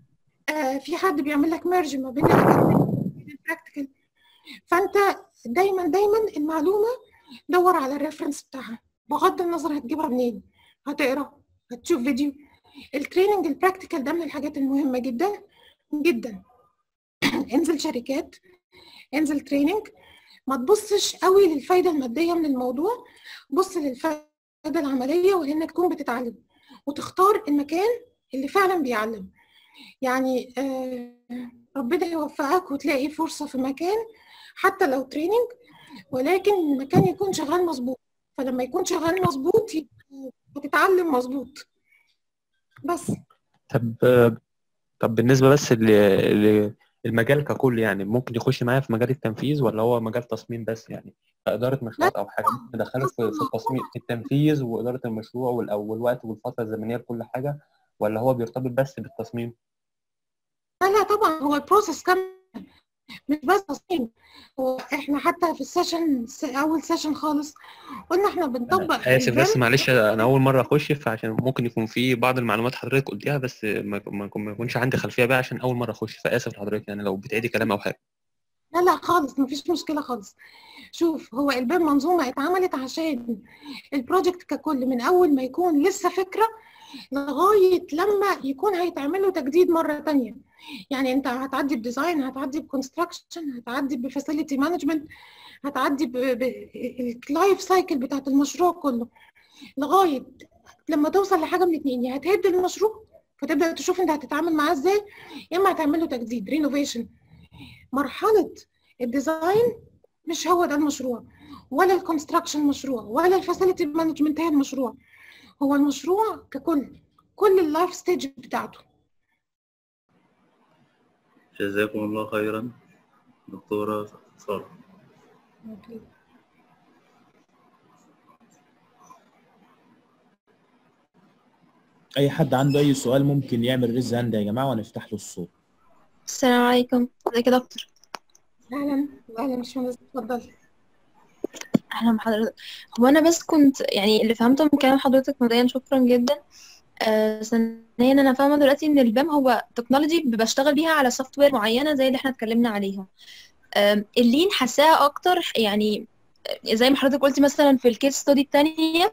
آه في حد بيعمل لك ميرج ما بين البراكتيكال فانت دايما دايما المعلومه دور على الريفرنس بتاعها بغض النظر هتجيبها منين هتقرا هتشوف فيديو التريننج البراكتيكال ده من الحاجات المهمه جدا جدا انزل شركات انزل تريننج ما تبصش قوي للفايده الماديه من الموضوع بص للفايده العمليه وانك تكون بتتعلم وتختار المكان اللي فعلا بيعلم يعني آه ربنا يوفقك وتلاقي فرصه في مكان حتى لو تريننج ولكن المكان يكون شغال مظبوط فلما يكون شغال مظبوط هتتعلم مظبوط بس طب طب بالنسبة بس ل- للمجال ككل يعني ممكن يخش معايا في مجال التنفيذ ولا هو مجال تصميم بس يعني إدارة مشروعات أو حاجة ممكن ندخله في في التصميم في التنفيذ وإدارة المشروع وال- أو والوقت والفترة الزمنية لكل حاجة ولا هو بيرتبط بس بالتصميم؟ لا لا طبعا هو البروسيس كامل مش بس تصميم هو احنا حتى في السيشن اول سيشن خالص قلنا احنا بنطبق آسف بس البيم. معلش أنا أول مرة أخش فعشان ممكن يكون في بعض المعلومات حضرتك قلتيها بس ما ما ما يكونش عندي خلفية بقى عشان أول مرة أخش فآسف لحضرتك يعني لو بتعيدي كلام أو حاجة. لا لا خالص مفيش مشكلة خالص شوف هو الباب منظومة اتعملت عشان البروجكت ككل من أول ما يكون لسه فكرة لغاية لما يكون هيتعمل له تجديد مرة تانية يعني انت هتعدي بديزاين هتعدي بكونستراكشن هتعدي بفاسيلتي مانجمنت هتعدي باللايف سايكل بتاعت المشروع كله لغاية لما توصل لحاجة من اتنين يا هتهد المشروع فتبدأ تشوف انت هتتعامل معاه ازاي يا اما هتعمل له تجديد رينوفيشن مرحلة الديزاين مش هو ده المشروع ولا الكونستراكشن مشروع ولا الفاسيلتي مانجمنت هي المشروع هو المشروع ككل كل اللايف ستيج بتاعته جزاكم الله خيرا دكتورة سارة اي حد عنده اي سؤال ممكن يعمل ريز هاند يا جماعه ونفتح له الصوت السلام عليكم ازيك يا دكتور اهلا اهلا باشمهندس اتفضل اهلا بحضرتك هو انا بس كنت يعني اللي فهمته من كلام حضرتك مبدئيا شكرا جدا آه ثانيا انا فاهمه دلوقتي ان البام هو تكنولوجي بشتغل بيها على سوفت وير معينه زي اللي احنا اتكلمنا عليها آم، اللين حاساها اكتر يعني آه، زي ما حضرتك قلتي مثلا في الكيس ستودي التانية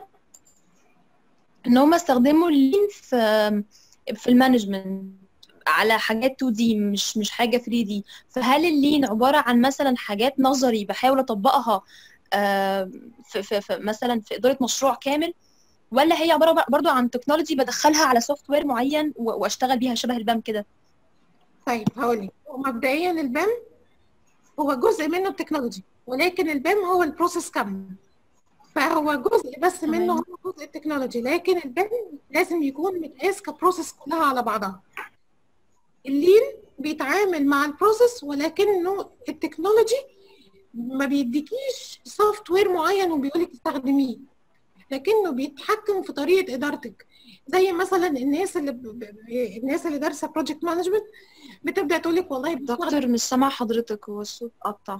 ان هم استخدموا اللين في في المانجمنت على حاجات 2 دي مش مش حاجه 3 دي فهل اللين عباره عن مثلا حاجات نظري بحاول اطبقها آه، في, في, في مثلا في اداره مشروع كامل ولا هي عباره برضو عن تكنولوجي بدخلها على سوفت وير معين و- واشتغل بيها شبه البام كده طيب هقولك هو مبدئيا البام هو جزء منه التكنولوجي ولكن البام هو البروسيس كامل فهو جزء بس منه تمام. هو جزء التكنولوجي لكن البام لازم يكون متقاس كبروسيس كلها على بعضها اللين بيتعامل مع البروسيس ولكنه التكنولوجي ما بيديكيش سوفت وير معين وبيقولك استخدميه لكنه بيتحكم في طريقه ادارتك زي مثلا الناس اللي ب... ب... الناس اللي دارسه بروجكت مانجمنت بتبدا تقول لك والله بستخدم دكتور مش سامع حضرتك هو الصوت قطع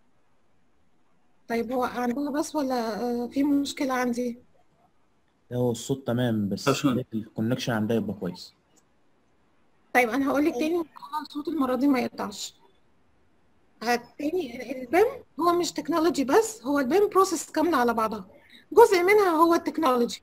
طيب هو عندها بس ولا آه، في مشكله عندي ده هو الصوت تمام بس عشان- الكونكشن عندها يبقى كويس طيب انا هقول لك تاني وخلاص الصوت المره دي ما يقطعش آه، تاني البيم هو مش تكنولوجي بس هو البيم بروسيس كامله على بعضها جزء منها هو التكنولوجي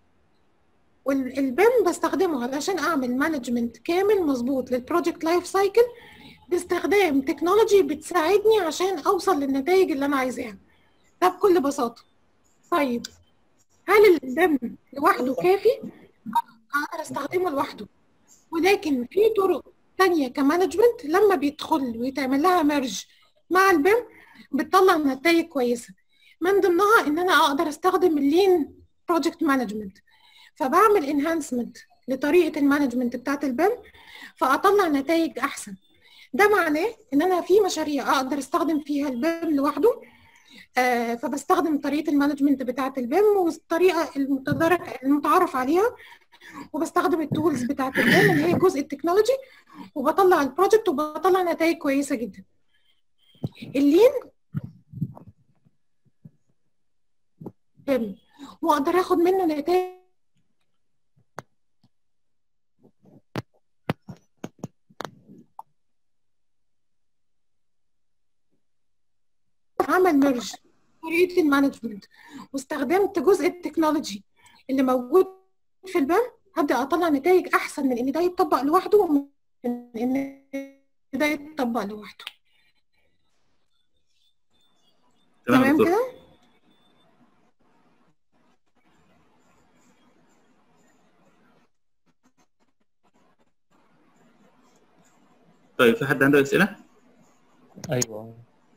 والبيم بستخدمه علشان اعمل مانجمنت كامل مظبوط للبروجكت لايف سايكل باستخدام تكنولوجي بتساعدني عشان اوصل للنتائج اللي انا عايزاها ده بكل بساطه طيب هل البيم لوحده كافي؟ اقدر استخدمه لوحده ولكن في طرق تانية كمانجمنت لما بيدخل ويتعمل لها ميرج مع البيم بتطلع نتائج كويسة من ضمنها ان انا اقدر استخدم اللين بروجكت مانجمنت فبعمل انهانسمنت لطريقه المانجمنت بتاعت البيم فاطلع نتائج احسن ده معناه ان انا في مشاريع اقدر استخدم فيها البيم لوحده آه فبستخدم طريقه المانجمنت بتاعه البيم والطريقه المتدرج المتعارف عليها وبستخدم التولز بتاعه البيم اللي هي جزء التكنولوجي وبطلع البروجكت وبطلع نتائج كويسه جدا اللين بيم واقدر اخد منه نتائج عمل ميرج طريقه المانجمنت واستخدمت جزء التكنولوجي اللي موجود في البام هبدا اطلع نتائج احسن من ان ده يتطبق لوحده ومن ان ده يتطبق لوحده تمام يا تمام دكتور كده طيب في حد عنده اسئله؟ ايوه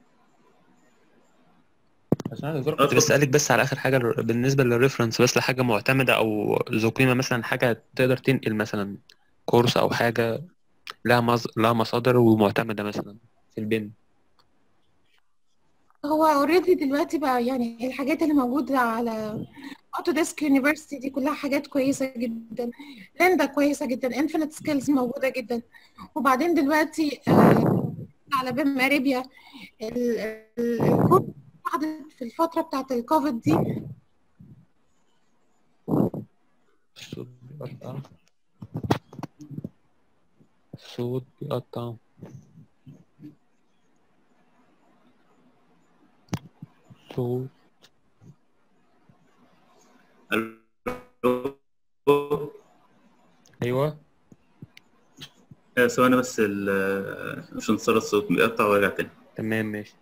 عشان انا دكتور آه، كنت اتفضل. بسألك بس على اخر حاجه بالنسبه للريفرنس بس لحاجه معتمده او ذو قيمه مثلا حاجه تقدر تنقل مثلا كورس او حاجه لها مص... لها مصادر ومعتمده مثلا في البيم هو اوريدي دلوقتي بقى يعني الحاجات اللي موجوده على اوتوديسك يونيفرسيتي دي كلها حاجات كويسه جدا ليندا كويسه جدا انفينيت سكيلز موجوده جدا وبعدين دلوقتي آه، على بيم اريبيا ال- ال- الكورس بعد- في الفتره بتاعت الكوفيد دي الصوت بيقطع الصوت بيقطع صوت الو ايوه آه، ثواني بس ال- مش انتصار الصوت بيقطع ويرجع تاني تمام ماشي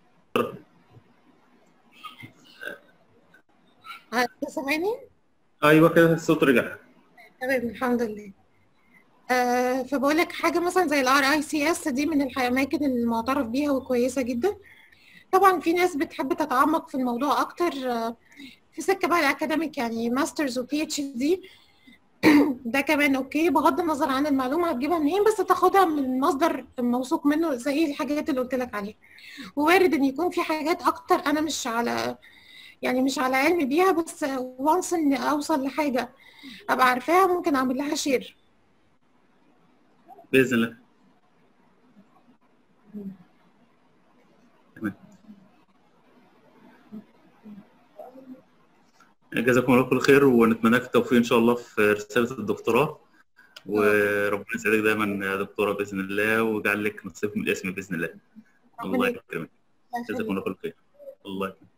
آه، سامعني ايوه كده الصوت رجع تمام الحمد لله آه فبقول لك حاجه مثلا زي الار اي سي اس دي من الاماكن المعترف بيها وكويسه جدا طبعا في ناس بتحب تتعمق في الموضوع اكتر آه في سكه بقى الاكاديميك يعني ماسترز وبي اتش دي ده كمان اوكي بغض النظر عن المعلومه هتجيبها منين بس تاخدها من مصدر موثوق منه زي الحاجات اللي قلت لك عليها ووارد ان يكون في حاجات اكتر انا مش على يعني مش على علم بيها بس وانس ان اوصل لحاجه ابقى عارفاها ممكن اعمل لها شير باذن الله تمام جزاكم الله كل خير ونتمنى لك التوفيق ان شاء الله في رساله الدكتوراه وربنا يسعدك دايما يا دكتوره باذن الله ويجعل لك نصيب من الاسم باذن الله الله يكرمك جزاكم الله كل خير الله يكرمك